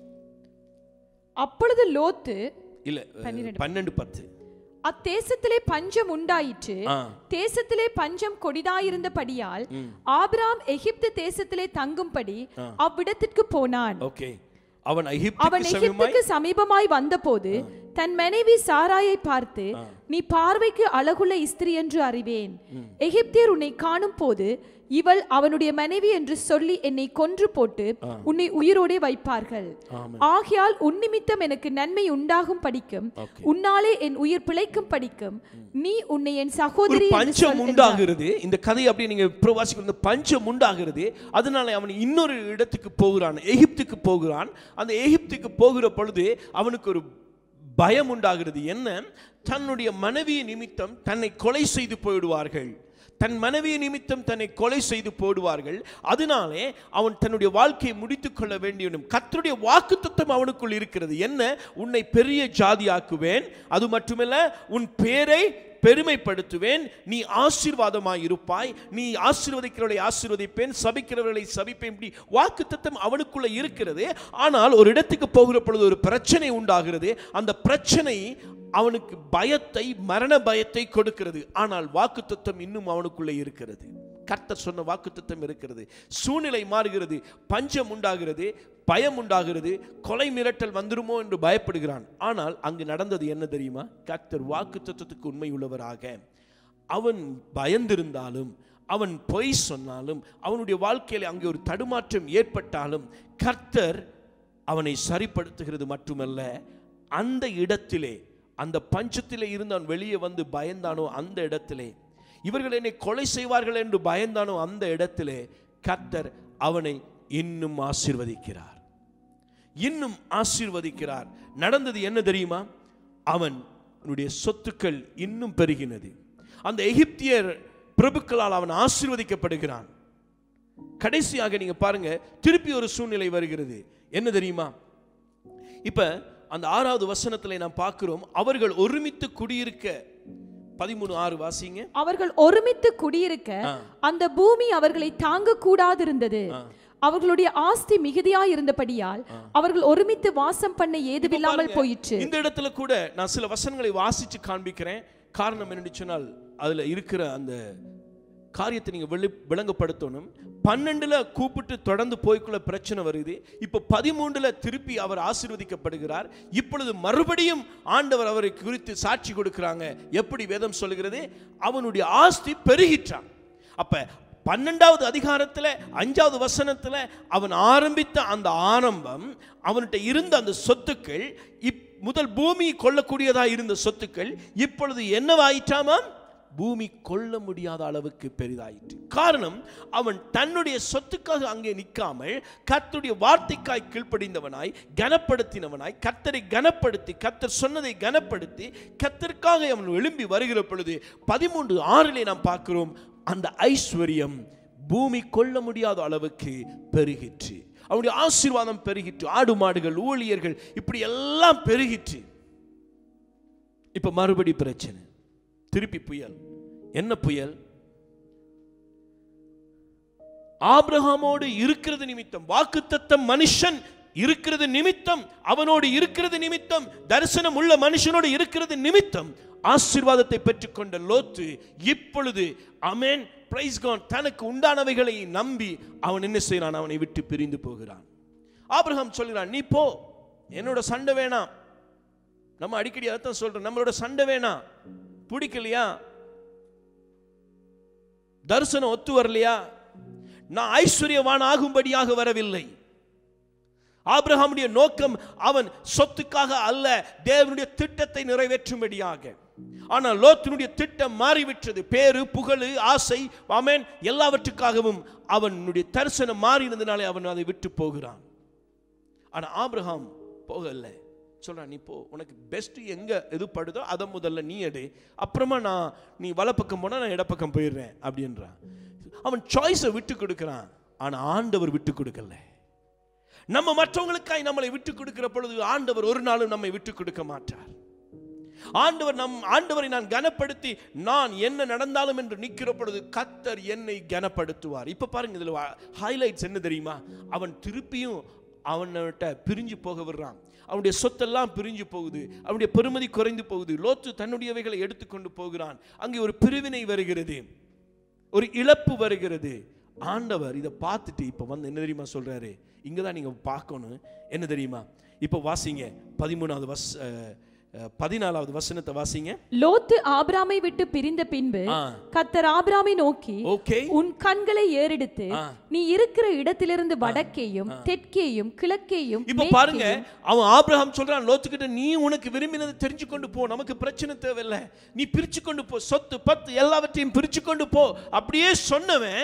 அப்பொழுது லோத்து இல்ல அஹ், பன்னெண்டு பத்து அத்தேசத்திலே பஞ்சம் உண்டாயிற்று ஆ. தேசத்திலே பஞ்சம் கொடிதாயிருந்தபடியால் ஆபிராம் எகிப்து தேசத்திலே தங்கும்படி அவ்விடத்திற்கு போனான் ஓகே அவன் அவன் எகிப்துக்கு சமீபமாய் எகிப்துக்கு சமீபமாய் வந்தபோது தன் மனைவி சாராயை பார்த்து நீ பார்வைக்கு அழகுள்ள இஸ்திரி என்று அறிவேன் எகிப்தியர் உன்னை காணும் போது இவள் அவனுடைய மனைவி என்று சொல்லி என்னை கொன்று போட்டு உன்னை உயிரோடே வைப்பார்கள் ஆமென். ஆகையால் உன் நிமித்தம் எனக்கு நன்மை உண்டாகும் படிக்கும் Okay. உன்னாலே என் உயிர் பிழைக்கும் படிக்கும் நீ உன்னை என் ஒரு சகோதரி என்று பஞ்சம் சொல் என்றார். உண்டாகிறது இந்த கதை அப்படியே நீங்க பிரவாசிக்கிற இந்த பஞ்சம் உண்டாகிறது அதனால அவன் இன்னொரு இடத்துக்கு போகிறான் எகிப்துக்கு போகிறான் அந்த எகிப்துக்கு போகிற பொழுது அவனுக்கு ஒரு பயம் உண்டாகிறது என்ன தன்னுடைய மனைவி நிமித்தம் தன்னை கொலை செய்து போயிடுவார்கள் தன் மனைவி நிமித்தம் தன்னை கொலை செய்து போடுவார்கள் அதனாலே அவன் தன்னுடைய வாழ்க்கையை முடித்துக் கொள்ள வேண்டியும் கர்த்தருடைய வாக்குத்தத்தம் அவனுக்குள் இருக்கிறது என்ன உன்னை பெரிய ஜாதியாக்குவேன் அது மட்டுமல்ல உன் பேரை பெருமைப்படுத்துவேன் நீ ஆசீர்வாதமாய் இருப்பாய் நீ ஆசீர்வதிக்கிறவர்களை ஆசீர்வதிப்பேன் சபிக்கிறவர்களை சபிப்பேன் இப்படி வாக்குத்தத்தம் அவனுக்குள்ள இருக்கிறது ஆனால் ஒரு இடத்துக்கு போகிற பொழுது ஒரு பிரச்சனை உண்டாகிறது அந்த பிரச்சனை அவனுக்கு பயத்தை மரண பயத்தை கொடுக்கிறது ஆனால் வாக்குத்தத்தம் இன்னும் அவனுக்குள்ளே இருக்கிறது கர்த்தர் சொன்ன வாக்குத்தத்தம் இருக்கிறது சூழ்நிலை மாறுகிறது பஞ்சம் உண்டாகிறது பயம் உண்டாகிறது கொலை மிரட்டல் வந்துருமோ என்று பயப்படுகிறான் ஆனால் அங்கு நடந்தது என்ன தெரியுமா கர்த்தர் வாக்குத்தத்தத்துக்கு உண்மை உள்ளவராக அவன் பயந்திருந்தாலும் அவன் பொய் சொன்னாலும் அவனுடைய வாழ்க்கையில் அங்கே ஒரு தடுமாற்றம் ஏற்பட்டாலும் கர்த்தர் அவனை சரிப்படுத்துகிறது மட்டுமல்ல அந்த இடத்திலே அந்த பஞ்சத்திலே இருந்து அவன் வெளியே வந்து பயந்தானோ அந்த இடத்திலே இவர்கள் என்னை கொலை செய்வார்கள் என்று பயந்தானோ அந்த இடத்திலே கர்த்தர் அவனை இன்னும் ஆசீர்வதிக்கிறார் இன்னும் ஆசீர்வதிக்கிறார் நடந்தது என்ன தெரியுமா அவன் அவனுடைய சொத்துக்கள் இன்னும் பெருகினது அந்த எகிப்தியர் பிரபுக்களால் அவன் ஆசீர்வதிக்கப்படுகிறான் கடைசியாக நீங்க பாருங்க திருப்பி ஒரு சூழ்நிலை வருகிறது என்ன தெரியுமா இப்ப அந்த ஆறாவது வசனத்துல நாம் பார்க்கிறோம் அவர்கள் ஒருமித்து குடியிருக்க பதிமூணு ஆறு வாசிங்க அவர்கள் ஒருமித்து குடியிருக்க ஆ. அந்த பூமி அவர்களை தாங்க கூடாதிருந்தது அவர்களுடைய ஆஸ்தி மிகுதியாய் இருந்தபடியால் அவர்கள் ஒருமித்து வாசம் பண்ண ஏதுவில்லாமல் போயிற்று இந்த இடத்துல கூட நான் சில வசனங்களை வாசிச்சு காண்பிக்கிறேன் காரணம் என்னன்னு சொன்னால் அதுல இருக்கிற அந்த காரியத்தை நீங்க வெளி விளங்கப்படுத்தணும் பன்னெண்டுல கூப்பிட்டு தொடர்ந்து போய்க்குள்ள பிரச்சனை வருது இப்ப பதிமூன்றுல திருப்பி அவர் ஆசீர்வதிக்கப்படுகிறார் இப்பொழுது மறுபடியும் ஆண்டவர் அவரை குறித்து சாட்சி கொடுக்கிறாங்க எப்படி வேதம் சொல்லுகிறது அவனுடைய ஆஸ்தி பெருகிற்றான் அப்ப பன்னெண்டாவது அதிகாரத்துல அஞ்சாவது வசனத்துல அவன் ஆரம்பித்த அந்த ஆரம்பம் அவன்கிட்ட இருந்த அந்த சொத்துக்கள் இப் முதல் பூமி கொள்ளக்கூடியதா இருந்த சொத்துக்கள் இப்பொழுது என்னவாயிற்றாமாம் பூமி கொள்ள முடியாத அளவுக்கு பெரிதாயிற்று காரணம் அவன் தன்னுடைய சொத்துக்காக அங்கே நிற்காமல் கர்த்தருடைய வார்த்தைக்காய் கீழ்ப்படிந்தவனாய் கனப்படுத்தினவனாய் கர்த்தரை கனப்படுத்தி கர்த்தர் சொன்னதை கனப்படுத்தி கர்த்தருக்காக அவன் எழும்பி வருகிற பொழுது பதிமூன்று ஆறிலே நாம் பார்க்கிறோம் அந்த ஐஸ்வர்யம் பூமி கொள்ள முடியாத அளவுக்கு பெருகிற்று அவனுடைய ஆசீர்வாதம் பெருகிற்று ஆடு மாடுகள் ஊழியர்கள் இப்படி எல்லாம் பெருகிற்று இப்ப மறுபடி பிரச்சனை திருப்பி புயல் என்ன புயல் ஆபிரகாமோடு இருக்கிறது நிமித்தம் வாக்குத்தத்தம் மனுஷன் இருக்கிறது நிமித்தம் அவனோடு இருக்கிறது நிமித்தம் தரிசனம் உள்ள மனுஷனோடு இருக்கிறது நிமித்தம் ஆசீர்வாதத்தை பெற்றுக்கொண்ட லோத்து இப்பொழுது அமேன் பிரைஸ் கான் தனக்கு உண்டானவைகளை நம்பி அவன் என்ன செய்கிறான் அவனை விட்டு பிரிந்து போகிறான் ஆபிரகாம் சொல்கிறான் நீ போ என்னோட சண்டை வேணாம் நம்ம அடிக்கடி அதைத்தான் சொல்றோம் நம்மளோட சண்டை வேணாம் பிடிக்கலையா தரிசனம் ஒத்து வரலையா நான் ஐஸ்வர்யவான் ஆகும்படியாக வரவில்லை ஆபிரகாமுடைய நோக்கம் அவன் சொத்துக்காக அல்ல தேவனுடைய திட்டத்தை நிறைவேற்றும்படியாக ஆனால் லோத்தினுடைய திட்டம் மாறிவிட்டது பேரு புகழு ஆசை அமேன் எல்லாவற்றுக்காகவும் அவனுடைய தரிசனம் மாறினதுனாலே அவன் அதை விட்டு போகிறான் ஆனா ஆபிரகாம் போகல சொல்றான் நீ போ உனக்கு பெஸ்ட் எங்க எது படுதோ அதை முதல்ல நீ எடு அப்புறமா நான் நீ வலப்பக்கம் போனா நான் இடப்பக்கம் போயிடுறேன் அப்படின்றான் அவன் சாய்ஸை விட்டு கொடுக்கிறான் ஆனா ஆண்டவர் விட்டு கொடுக்கல நம்ம மற்றவங்களுக்காய் நம்மளை விட்டு கொடுக்கிற பொழுது ஆண்டவர் ஒரு நாளும் நம்மை விட்டு கொடுக்க மாட்டார் ஆண்டவர் நம் ஆண்டவரை நான் கனப்படுத்தி நான் என்ன நடந்தாலும் என்று நிற்கிற பொழுது கத்தர் என்னை கனப்படுத்துவார் இப்ப பாருங்க இதுல ஹைலைட்ஸ் என்ன தெரியுமா அவன் திருப்பியும் அவன்கிட்ட பிரிஞ்சு போக விடுறான் அவனுடைய சொத்தெல்லாம் பிரிஞ்சு போகுது அவனுடைய பெருமதி குறைந்து போகுது லோத்து தன்னுடையவைகளை எடுத்துக்கொண்டு போகிறான் அங்கே ஒரு பிரிவினை வருகிறது ஒரு இழப்பு வருகிறது ஆண்டவர் இதை பார்த்துட்டு இப்போ வந்து என்ன தெரியுமா சொல்றாரு இங்கே தான் நீங்கள் பார்க்கணும் என்ன தெரியுமா இப்போ வாசிங்க பதிமூணாவது வஸ் அஹ், அஹ், பதினாலாவது வசனத்தை வாசிங்க லோத்து ஆபிராமை விட்டு பிரிந்த பின்பு ஆ. கத்தர் ஆபிராமை நோக்கி ஓகே உன் கண்களை ஏறெடுத்து ஆ. நீ இருக்கிற இடத்திலிருந்து வடக்கேயும் தெற்கேயும் கிழக்கேயும் இப்போ பாருங்க அவன் ஆபிரகாம் சொல்றான் லோத்துக்கிட்ட நீ உனக்கு விரும்பினதை தெரிஞ்சு கொண்டு போ நமக்கு பிரச்சனை தேவையில்லை நீ பிரிச்சு கொண்டு போ சொத்து பத்து எல்லாவற்றையும் பிரிச்சு கொண்டு போ அப்படியே சொன்னவன்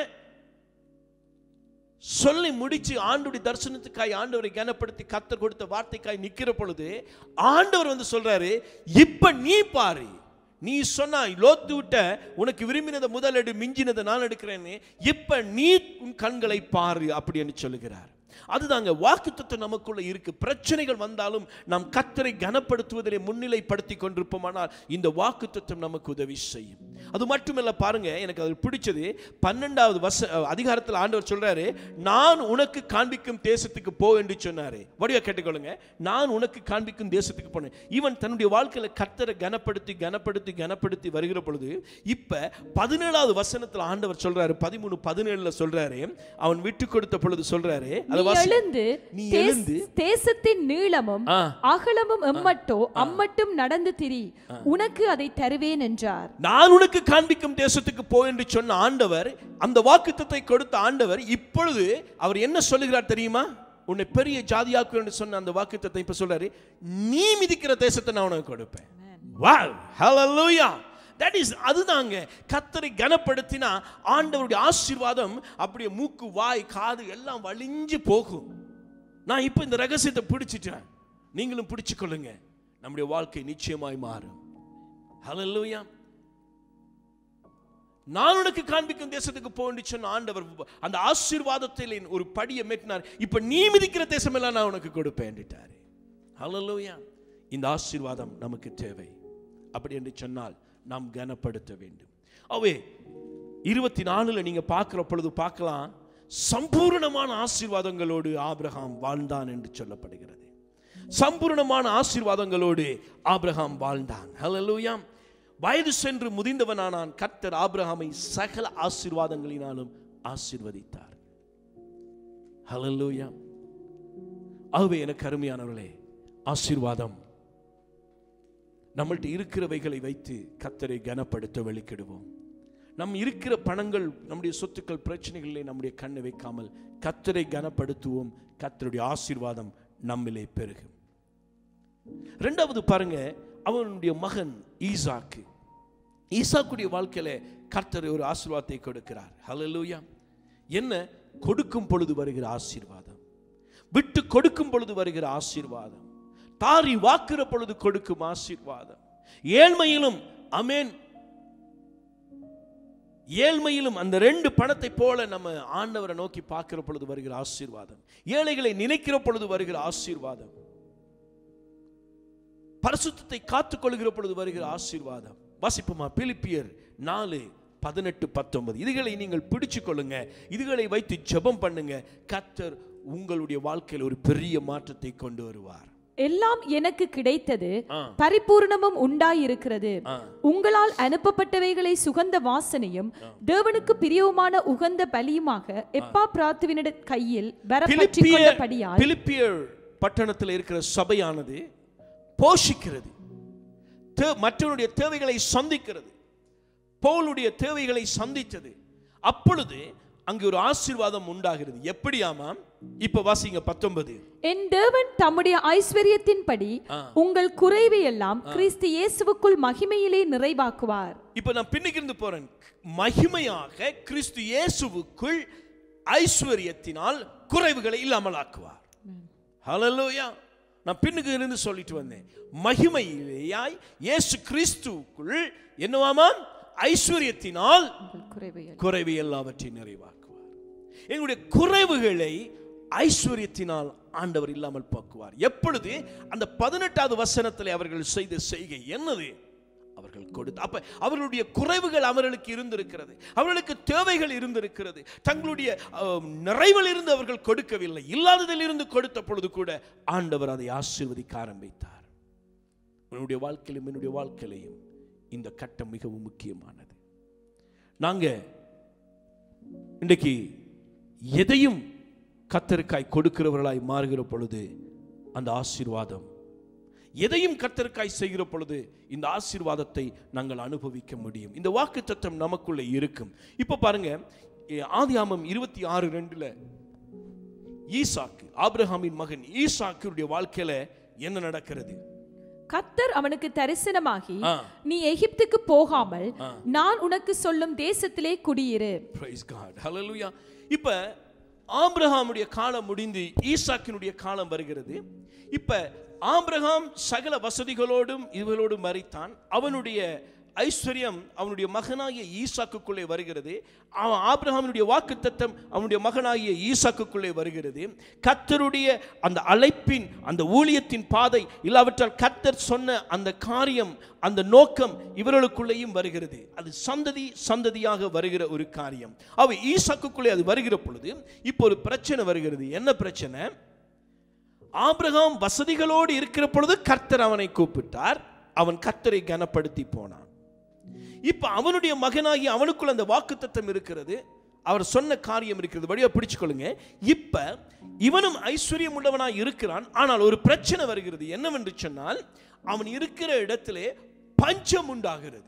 சொல்லி முடிச்சு ஆண்டுடைய தரிசனத்துக்காய் ஆண்டவரை கனப்படுத்தி கத்தர் கொடுத்த வார்த்தைக்காய் நிக்கிற பொழுது ஆண்டவர் வந்து சொல்றாரு இப்ப நீ பாரு நீ சொன்னாய் லோத்து விட்ட உனக்கு விரும்பினதை முதல் எடு மிஞ்சினதை நான் எடுக்கிறேன்னு இப்ப நீ உன் கண்களை பாரு அப்படின்னு சொல்லுகிறார் அதுதாங்க வாக்குத்தத்தம் நமக்குள்ள இருக்கு பிரச்சனைகள் வந்தாலும் நாம் கத்தரை கனப்படுத்துவதிலே முன்னிலைப்படுத்தி கொண்டிருப்போமானால் இந்த வாக்குத்தத்தம் நமக்கு உதவி செய்யும் அது மட்டுமல்ல பாருங்க எனக்கு அது பிடிச்சது பன்னெண்டாவது வச அதிகாரத்தில் ஆண்டவர் சொல்றாரு நான் உனக்கு காண்பிக்கும் தேசத்துக்கு போ என்று சொன்னாரு வடிவா கேட்டுக்கொள்ளுங்க நான் உனக்கு காண்பிக்கும் தேசத்துக்கு போனேன் இவன் தன்னுடைய வாழ்க்கையில கத்தரை கனப்படுத்தி கனப்படுத்தி கனப்படுத்தி வருகிற பொழுது இப்ப பதினேழாவது வசனத்தில் ஆண்டவர் சொல்றாரு பதிமூணு பதினேழுல சொல்றாரு அவன் விட்டு கொடுத்த பொழுது சொல்றாரு அதை நீ வாசி- எழுந்து நீ தேச- எழுந்து தேசத்தின் நீளமும் ஆ. அகலமும் எம்மட்டோ அம்மட்டும் நடந்து திரி உனக்கு அதை தருவேன் என்றார் நான் உனக்கு காண்பிக்கும் தேசத்துக்கு போ என்று சொன்ன ஆண்டவர் அந்த வாக்குத்தத்தை கொடுத்த ஆண்டவர் இப்பொழுது அவர் என்ன சொல்லுகிறார் தெரியுமா உன்னை பெரிய ஜாதியாக்கு என்று சொன்ன அந்த வாக்குத்தத்தை இப்ப சொல்றாரு நீ மிதிக்கிற தேசத்தை நான் உனக்கு கொடுப்பேன் Wow! Hallelujah! That is அதுதாங்க கத்தரை கனப்படுத்தினா ஆண்டவருடைய ஆசீர்வாதம் அப்படியே மூக்கு வாய் காது எல்லாம் வலிஞ்சு போகும் நான் இப்போ இந்த ரகசியத்தை பிடிச்சிட்டேன் நீங்களும் பிடிச்சு கொள்ளுங்க நம்முடைய வாழ்க்கை நிச்சயமாய் மாறும் Hallelujah! நான் உனக்கு காண்பிக்கும் தேசத்துக்கு போன்னு சொன்ன ஆண்டவர் அந்த ஆசீர்வாதத்தில் ஒரு படியை மெட்டினார் இப்ப நீ மிதிக்கிற தேசம் எல்லாம் நான் உனக்கு கொடுப்பேன்ட்டாரு ஹalleluya இந்த ஆசீர்வாதம் நமக்கு தேவை அப்படி என்று சொன்னால் நாம் கனப்படுத்த வேண்டும் அவே இருபத்தி நாலுல நீங்க பார்க்கிற பொழுது பார்க்கலாம் சம்பூர்ணமான ஆசீர்வாதங்களோடு ஆபிரகாம் வாழ்ந்தான் என்று சொல்லப்படுகிறது சம்பூர்ணமான ஆசீர்வாதங்களோடு ஆபிரகாம் வாழ்ந்தான் ஹalleluya வயது சென்று முதிர்ந்தவனானான் கர்த்தர் ஆபிரகாமை சகல ஆசீர்வாதங்களினாலும் ஆசீர்வதித்தார் ஹalleluya ஆகவே எனக்கு அருமையானவர்களே ஆசீர்வாதம் நம்மள்ட்ட இருக்கிறவைகளை வைத்து கத்தரை கனப்படுத்த வெளிக்கிடுவோம் நம் இருக்கிற பணங்கள் நம்முடைய சொத்துக்கள் பிரச்சனைகளிலே நம்முடைய கண்ணை வைக்காமல் கத்தரை கனப்படுத்துவோம் கத்தருடைய ஆசீர்வாதம் நம்மிலே பெருகும் ரெண்டாவது பாருங்க அவனுடைய மகன் ஈசாக்கு ஈசாக்குடைய வாழ்க்கையில கர்த்தர் ஒரு ஆசீர்வாதத்தை கொடுக்கிறார் ஹalleluya என்ன கொடுக்கும் பொழுது வருகிற ஆசீர்வாதம் விட்டு கொடுக்கும் பொழுது வருகிற ஆசீர்வாதம் தாரி வாக்குற பொழுது கொடுக்கும் ஆசீர்வாதம் ஏழ்மையிலும் அமேன் ஏழ்மையிலும் அந்த ரெண்டு பணத்தை போல நம்ம ஆண்டவரை நோக்கி பார்க்கிற பொழுது வருகிற ஆசீர்வாதம் ஏழைகளை நினைக்கிற பொழுது வருகிற ஆசீர்வாதம் பரிசுத்தத்தை காத்துக்கொள்கிற பொழுது வருகிற ஆசீர்வாதம் வாசிப்போமா பிலிப்பியர் நாலு பதினெட்டு பத்தொன்பது இதுகளை நீங்கள் பிடிச்சு கொள்ளுங்க இதுகளை வைத்து ஜெபம் பண்ணுங்க கர்த்தர் உங்களுடைய வாழ்க்கையில் ஒரு பெரிய மாற்றத்தை கொண்டு வருவார் எல்லாம் எனக்கு கிடைத்தது ஆ. பரிபூர்ணமும் உண்டாயிருக்கிறது ஆ. உங்களால் அனுப்பப்பட்டவைகளை சுகந்த வாசனையும் தேவனுக்கு பிரியவுமான உகந்த பலியுமாக எப்பா பிராத்துவினிட கையில் வரப்பற்றி பிலிப்பியர் கொண்டபடியால் பிலிப்பியர் பட்டணத்தில் இருக்கிற சபையானது போஷிக்கிறது தே- மற்றவருடைய தேவைகளை சந்திக்கிறது பவுலுடைய தேவைகளை சந்தித்தது அப்பொழுது அங்கு ஒரு ஆசீர்வாதம் உண்டாகிறது எப்படியாமாம் இப்ப வாசிங்க பத்தொன்பது என் தேவன் தம்முடைய ஐஸ்வர்யத்தின்படி ஆ. உங்கள் குறைவை எல்லாம் கிறிஸ்து இயேசுவுக்குள் மகிமையிலே நிறைவாக்குவார் இப்ப நான் பின்னுக்கு இருந்து போறேன் மகிமையாக கிறிஸ்து இயேசுவுக்குள் ஐஸ்வர்யத்தினால் குறைவுகளை இல்லாமல் ஆக்குவார் ஹalleluya நான் பின்னுக்கு இருந்து சொல்லிட்டு வந்தேன் மகிமையிலேயாய் இயேசு கிறிஸ்துவுக்குள் என்னவாமாம் ஐஸ்வர்யத்தினால் உங்கள் குறைவை எல்லாம். குறைவு எல்லாவற்றையும் நிறைவாக்குவார் எங்களுடைய குறைவுகளை ஐஸ்வர்யத்தினால் ஆண்டவர் இல்லாமல் போக்குவார் எப்பொழுது அந்த பதினெட்டாவது வசனத்தில் அவர்கள் செய்த செய்கை என்னது அவர்கள் கொடுத்து அப்ப அவர்களுடைய குறைவுகள் அவர்களுக்கு இருந்திருக்கிறது அவர்களுக்கு தேவைகள் இருந்திருக்கிறது தங்களுடைய அஹ், நிறைவில் இருந்து அவர்கள் கொடுக்கவில்லை இல்லாததில் இருந்து கொடுத்த பொழுது கூட ஆண்டவர் அதை ஆசீர்வதிக்க ஆரம்பித்தார் உன்னுடைய வாழ்க்கையிலும் என்னுடைய வாழ்க்கையிலையும் இந்த கட்டம் மிகவும் முக்கியமானது நாங்க இன்றைக்கு எதையும் கத்தருக்காய் கொடுக்கிறவர்களாய் மாறுகிற பொழுது அந்த ஆசீர்வாதம் எதையும் கத்தருக்காய் செய்கிற பொழுது இந்த ஆசீர்வாதத்தை நாங்கள் அனுபவிக்க முடியும் இந்த வாக்கு தத்துவம் நமக்குள்ள இருக்கும் இப்போ பாருங்க ஆதியாமம் இருபத்தி ஆறு ரெண்டுல ஈசாக்கு ஆபிரகாமின் மகன் ஈசாக்குடைய வாழ்க்கையில என்ன நடக்கிறது கர்த்தர் அவனுக்கு தரிசனமாகி ஆ. நீ எகிப்துக்கு போகாமல் நான் உனக்கு சொல்லும் தேசத்திலே குடியிரு பிரைஸ் காட் ஹalleluya இப்ப ஆபிரகாமுடைய காலம் முடிந்து ஈசாக்கினுடைய காலம் வருகிறது இப்ப ஆபிரகாம் சகல வசதிகளோடும் இவர்களோடும் மறித்தான் அவனுடைய ஐஸ்வர்யம் அவனுடைய மகனாகிய ஈசாக்குக்குள்ளே வருகிறது அவன் ஆபிரகாமினுடைய வாக்குத்தத்தம் அவனுடைய மகனாகிய ஈசாக்குக்குள்ளே வருகிறது கத்தருடைய அந்த அழைப்பின் அந்த ஊழியத்தின் பாதை இல்லாவிட்டால் கத்தர் சொன்ன அந்த காரியம் அந்த நோக்கம் இவர்களுக்குள்ளேயும் வருகிறது அது சந்ததி சந்ததியாக வருகிற ஒரு காரியம் அவ ஈசாக்குக்குள்ளே அது வருகிற பொழுது இப்போ ஒரு பிரச்சனை வருகிறது என்ன பிரச்சனை ஆபிரகாம் வசதிகளோடு இருக்கிற பொழுது கர்த்தர் அவனை கூப்பிட்டார் அவன் கர்த்தரை கனப்படுத்தி போனான் இப்ப அவனுடைய மகனாகி அவனுக்குள்ள அந்த வாக்குத்தத்தம் இருக்கிறது அவர் சொன்ன காரியம் இருக்கிறது வழியா பிடிச்சுக்கொள்ளுங்க இப்ப இவனும் ஐஸ்வர்யம் உள்ளவனாய் இருக்கிறான் ஆனால் ஒரு பிரச்சனை வருகிறது என்னவென்று சொன்னால் அவன் இருக்கிற இடத்திலே பஞ்சம் உண்டாகிறது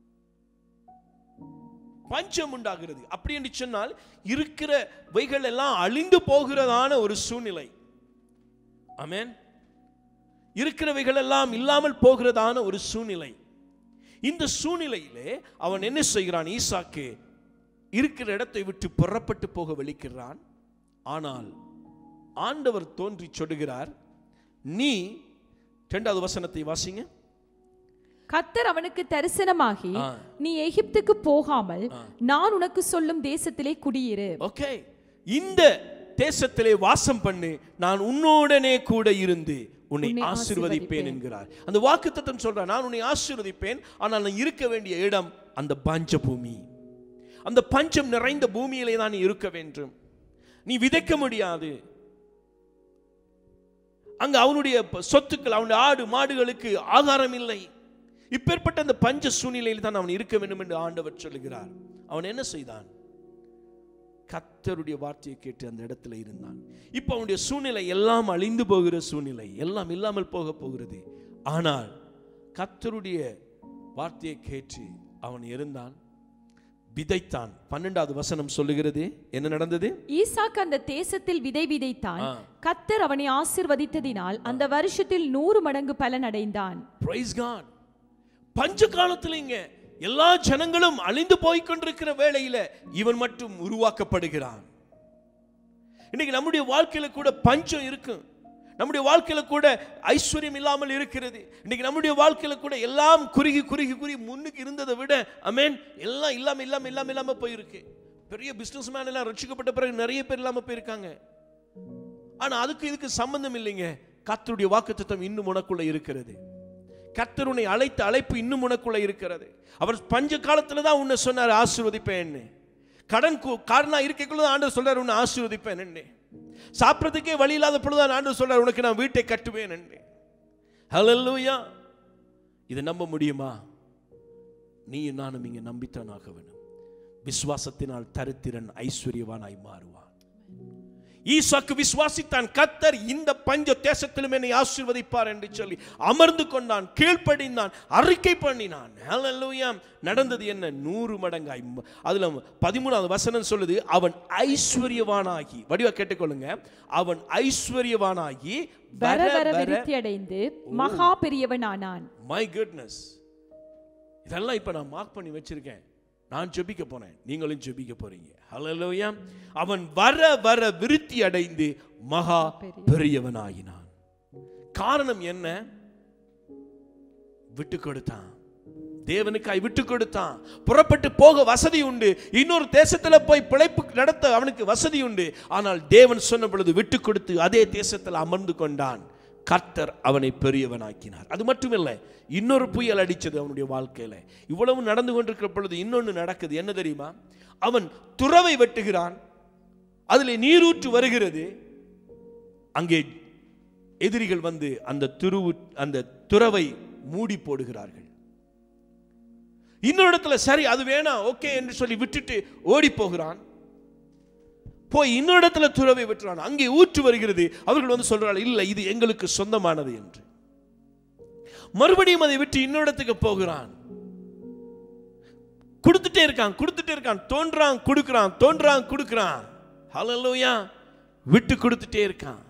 பஞ்சம் உண்டாகிறது அப்படி என்று சொன்னால் இருக்கிற வைகள் எல்லாம் அழிந்து போகிறதான ஒரு சூழ்நிலை ஆமென் இருக்கிறவைகள் எல்லாம் இல்லாமல் போகிறதான ஒரு சூழ்நிலை இந்த சூழ்நிலையிலே அவன் என்ன செய்கிறான் ஈசாக்கு இருக்கிற இடத்தை விட்டு புறப்பட்டு போக வெளிக்கிறான் ஆனால் ஆண்டவர் தோன்றி சொல்லுகிறார் நீ இரண்டாவது வசனத்தை வாசிங்க கத்தர் அவனுக்கு தரிசனமாகி ஆ. நீ எகிப்துக்கு போகாமல் நான் உனக்கு சொல்லும் தேசத்திலே குடியிரு ஓகே இந்த தேசத்திலே வாசம் பண்ணு நான் உன்னோடனே கூட இருந்து உன்னை உன்னை ஆசீர்வதிப்பேன் என்கிறார் அந்த வாக்குத்தத்தம் சொல்றார் நான் உன்னை ஆசீர்வதிப்பேன் ஆனால் நான் இருக்க வேண்டிய இடம் அந்த பஞ்ச பூமி அந்த பஞ்சம் நிறைந்த பூமியிலே தான் நீ இருக்க வேண்டும் நீ விதைக்க முடியாது அங்க அவனுடைய ப- சொத்துக்கள் அவனுடைய ஆடு மாடுகளுக்கு ஆகாரம் இல்லை இப்பேற்பட்ட அந்த பஞ்ச சூழ்நிலையில் தான் அவன் இருக்க வேண்டும் என்று ஆண்டவர் சொல்லுகிறார் அவன் என்ன செய்தான் கத்தருடைய வார்த்தையை கேட்டு அந்த இடத்துல இருந்தான் இப்போ அவனுடைய சூழ்நிலை எல்லாம் அழிந்து போகிற சூழ்நிலை எல்லாம் இல்லாமல் போக போகிறது ஆனால் கத்தருடைய வார்த்தையை கேட்டு அவன் இருந்தான் விதைத்தான் பன்னெண்டாவது வசனம் சொல்லுகிறது என்ன நடந்தது ஈசாக் அந்த தேசத்தில் விதை விதைத்தான் ஆ. கத்தர் அவனை ஆசிர்வதித்ததினால் அந்த வருஷத்தில் நூறு மடங்கு பலன் அடைந்தான் பிரைஸ் காட் பஞ்ச காலத்துல இங்க எல்லா ஜனங்களும் அழிந்து போய் கொண்டிருக்கிற வேளையில இவன் மட்டும் உருவாக்கப்படுகிறான் இன்னைக்கு நம்முடைய வாழ்க்கையில கூட பஞ்சம் இருக்கும் நம்முடைய வாழ்க்கையில கூட ஐஸ்வர்யம் இல்லாமல் இருக்கிறது இன்னைக்கு நம்முடைய வாழ்க்கையில கூட எல்லாம் குறுகி குறுகி குறுகி முன்னுக்கு இருந்ததை விட அமேன் எல்லாம் இல்லாம இல்லாம இல்லாம இல்லாம போயிருக்கு பெரிய பிசினஸ் மேன் எல்லாம் ரட்சிக்கப்பட்ட பிறகு நிறைய பேர் இல்லாம போயிருக்காங்க ஆனா அதுக்கு இதுக்கு சம்பந்தம் இல்லைங்க கர்த்தருடைய வாக்குத்தத்தம் இன்னும் உனக்குள்ள இருக்கிறது கர்த்தர் உன்னை அழைத்த அழைப்பு இன்னும் உனக்குள்ள இருக்கிறது அவர் பஞ்ச காலத்துல தான் உன்னை சொன்னார் ஆசீர்வதிப்பேன்னு கடன் கு- காரணா இருக்கைக்குள்ள தான் ஆண்டவர் சொல்றாரு உன்னை ஆசீர்வதிப்பேன் சாப்பிட்றதுக்கே வழி இல்லாத பொழுதுதான் ஆண்டவர் சொல்றார் உனக்கு நான் வீட்டை கட்டுவேன் ஹalleluya இதை நம்ப முடியுமா நீயும் நானும் இங்க நம்பித்தான் ஆக வேணும் விசுவாசத்தினால் தரித்திரன் ஐஸ்வர்யவானாய் மாறுவான் ஈசாக்கு விசுவாசித்தான் கத்தர் இந்த பஞ்ச தேசத்திலும் என்னை ஆசீர்வதிப்பார் என்று சொல்லி அமர்ந்து கொண்டான் கீழ்ப்படிந்தான் அறிக்கை பண்ணினான் ஹalleluya நடந்தது என்ன நூறு மடங்காய் அதுல பதிமூணாவது வசனம் சொல்லுது அவன் ஐஸ்வர்யவானாகி வடிவா கேட்டுக்கொள்ளுங்க அவன் ஐஸ்வர்யவானாகி வர வர விருத்தி அடைந்து மகா பெரியவனானான் மை குட்னஸ் இதெல்லாம் இப்ப நான் மார்க் பண்ணி வச்சிருக்கேன் நான் ஜெபிக்க போனேன் நீங்களும் ஜெபிக்க போறீங்க ஹalleluya அவன் வர வர விருத்தி அடைந்து மகா பெரியவனாகினான் காரணம் என்ன விட்டு கொடுத்தான் தேவனுக்காய் விட்டு கொடுத்தான் புறப்பட்டு போக வசதி உண்டு இன்னொரு தேசத்துல போய் பிழைப்பு நடத்த அவனுக்கு வசதி உண்டு ஆனால் தேவன் சொன்ன பொழுது விட்டு கொடுத்து அதே தேசத்தில் அமர்ந்து கொண்டான் கர்த்தர் அவனை பெரியவனாக்கினார் அது மட்டுமில்லை இன்னொரு புயல் அடிச்சது அவனுடைய வாழ்க்கையில இவ்வளவு நடந்து கொண்டிருக்கிற பொழுது இன்னொன்று நடக்குது என்ன தெரியுமா அவன் துறவை வெட்டுகிறான் அதிலே நீரூற்று வருகிறது அங்கே எதிரிகள் வந்து அந்த துருவு அந்த துறவை மூடி போடுகிறார்கள் இன்னொரு இடத்துல சரி அது வேணாம் ஓகே என்று சொல்லி விட்டுட்டு ஓடி போகிறான் போய் இன்னொரு இடத்துல துறவை விட்டுறான் அங்கே ஊற்று வருகிறது அவர்கள் வந்து சொல்றார்கள் இல்லை இது எங்களுக்கு சொந்தமானது என்று மறுபடியும் அதை விட்டு இன்னொரு இடத்துக்கு போகிறான் கொடுத்துட்டே இருக்கான் கொடுத்துட்டே இருக்கான் தோன்றான் கொடுக்கிறான் தோன்றான் கொடுக்கிறான் ஹalleluya விட்டு கொடுத்துட்டே இருக்கான்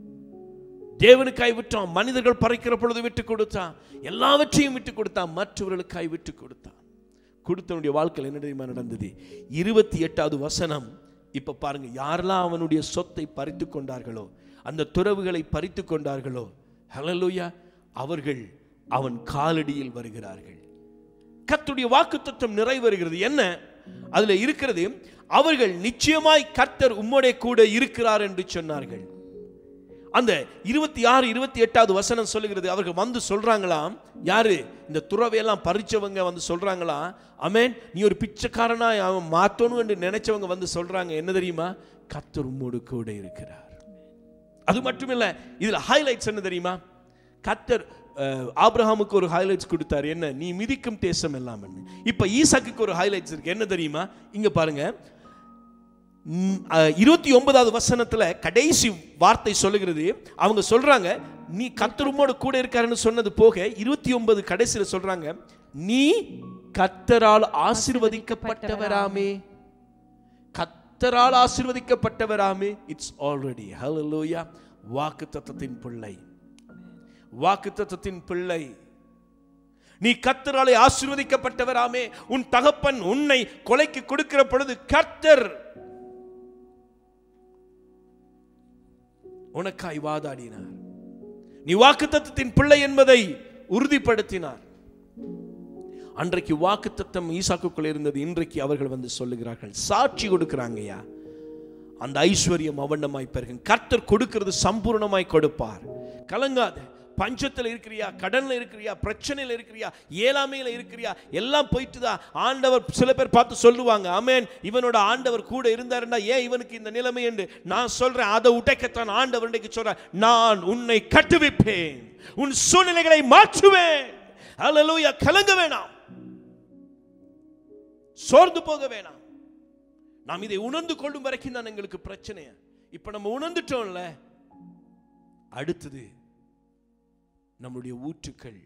தேவனுக்காய் விட்டான் மனிதர்கள் பறைக்கிற பொழுது விட்டு கொடுத்தான் எல்லாவற்றையும் விட்டு கொடுத்தான் மற்றவர்களுக்காய் விட்டு கொடுத்தான் கொடுத்தவனுடைய வாழ்க்கையில் என்ன தெரியுமா நடந்தது இருபத்தி எட்டாவது வசனம் இப்ப பாருங்க யாரெல்லாம் அவனுடைய சொத்தை பறித்து கொண்டார்களோ அந்த துறவுகளை பறித்து கொண்டார்களோ ஹalleluya அவர்கள் அவன் காலடியில் வருகிறார்கள் கர்த்தருடைய வாக்குத்தத்தம் நிறைவேறுகிறது என்ன அதுல இருக்கிறது அவர்கள் நிச்சயமாய் கர்த்தர் உம்மோடே கூட இருக்கிறார் என்று சொன்னார்கள் அந்த இருபத்தி ஆறு இருபத்தி எட்டாவது வசனம் சொல்லுகிறது அவர்கள் வந்து சொல்றாங்களாம் யாரு இந்த துறவையெல்லாம் பறிச்சவங்க வந்து சொல்றாங்களாம் அமேன் நீ ஒரு பிச்சைக்காரனா அவன் மாத்தணும் என்று நினைச்சவங்க வந்து சொல்றாங்க என்ன தெரியுமா கர்த்தர் உம்மோடு கூட இருக்கிறார் அது மட்டும் இல்ல இதுல ஹைலைட்ஸ் என்ன தெரியுமா கத்தர் அஹ், ஆபிரகாமுக்கு ஒரு ஹைலைட்ஸ் கொடுத்தார் என்ன நீ மிதிக்கும் தேசம் எல்லாம் இப்ப ஈசாக்குக்கு ஒரு ஹைலைட்ஸ் இருக்கு என்ன தெரியுமா இங்க பாருங்க ம், அஹ், இருபத்தி ஒன்பதாவது வசனத்துல கடைசி வார்த்தை சொல்லுகிறது அவங்க சொல்றாங்க நீ கத்தருமோடு கூட இருக்காருன்னு சொன்னது போக இருபத்தி ஒன்பது கடைசியில சொல்றாங்க நீ கத்தரால் ஆசீர்வதிக்கப்பட்டவராமே கத்தரால் ஆசீர்வதிக்கப்பட்டவராமே இட்ஸ் ஆல்ரெடி ஹalleluya வாக்கு தத்தத்தின் பிள்ளை வாக்கு தத்தத்தின் பிள்ளை நீ கத்தராலே ஆசீர்வதிக்கப்பட்டவராமே உன் தகப்பன் உன்னை கொலைக்கு கொடுக்கிற பொழுது கர்த்தர் உனக்காய் வாதாடினார் நீ வாக்கு தத்தத்தின் பிள்ளை என்பதை உறுதிப்படுத்தினார் அன்றைக்கு வாக்குத்தத்தம் ஈசாக்குக்குள்ள இருந்தது இன்றைக்கு அவர்கள் வந்து சொல்லுகிறார்கள் சாட்சி கொடுக்கிறாங்கய்யா அந்த ஐஸ்வர்யம் அவண்டமாய் பெருகும் கர்த்தர் கொடுக்கிறது சம்பூர்ணமாய் கொடுப்பார் கலங்காத பஞ்சத்தில் இருக்கிறியா கடன்ல இருக்கிறியா பிரச்சனையில் இருக்கிறியா ஏழாமையில் இருக்கிறியா எல்லாம் போயிட்டுதா ஆண்டவர் சில பேர் பார்த்து சொல்லுவாங்க ஆமென் இவனோட ஆண்டவர் கூட இருந்தாருன்னா ஏன் இவனுக்கு இந்த நிலைமை என்று நான் சொல்றேன் அதை உடைக்கத்தான் ஆண்டவர் இன்றைக்கு சொல்றேன் நான் உன்னை கட்டுவிப்பேன் உன் சூழ்நிலைகளை மாற்றுவேன் அல்லேலூயா கலங்க வேணாம் சோர்ந்து போக வேணாம் நாம் இதை உணர்ந்து கொள்ளும் வரைக்கும் தான் எங்களுக்கு பிரச்சனை இப்ப நம்ம உணர்ந்துட்டோம்ல அடுத்தது நம்முடைய ஊற்றுக்கள்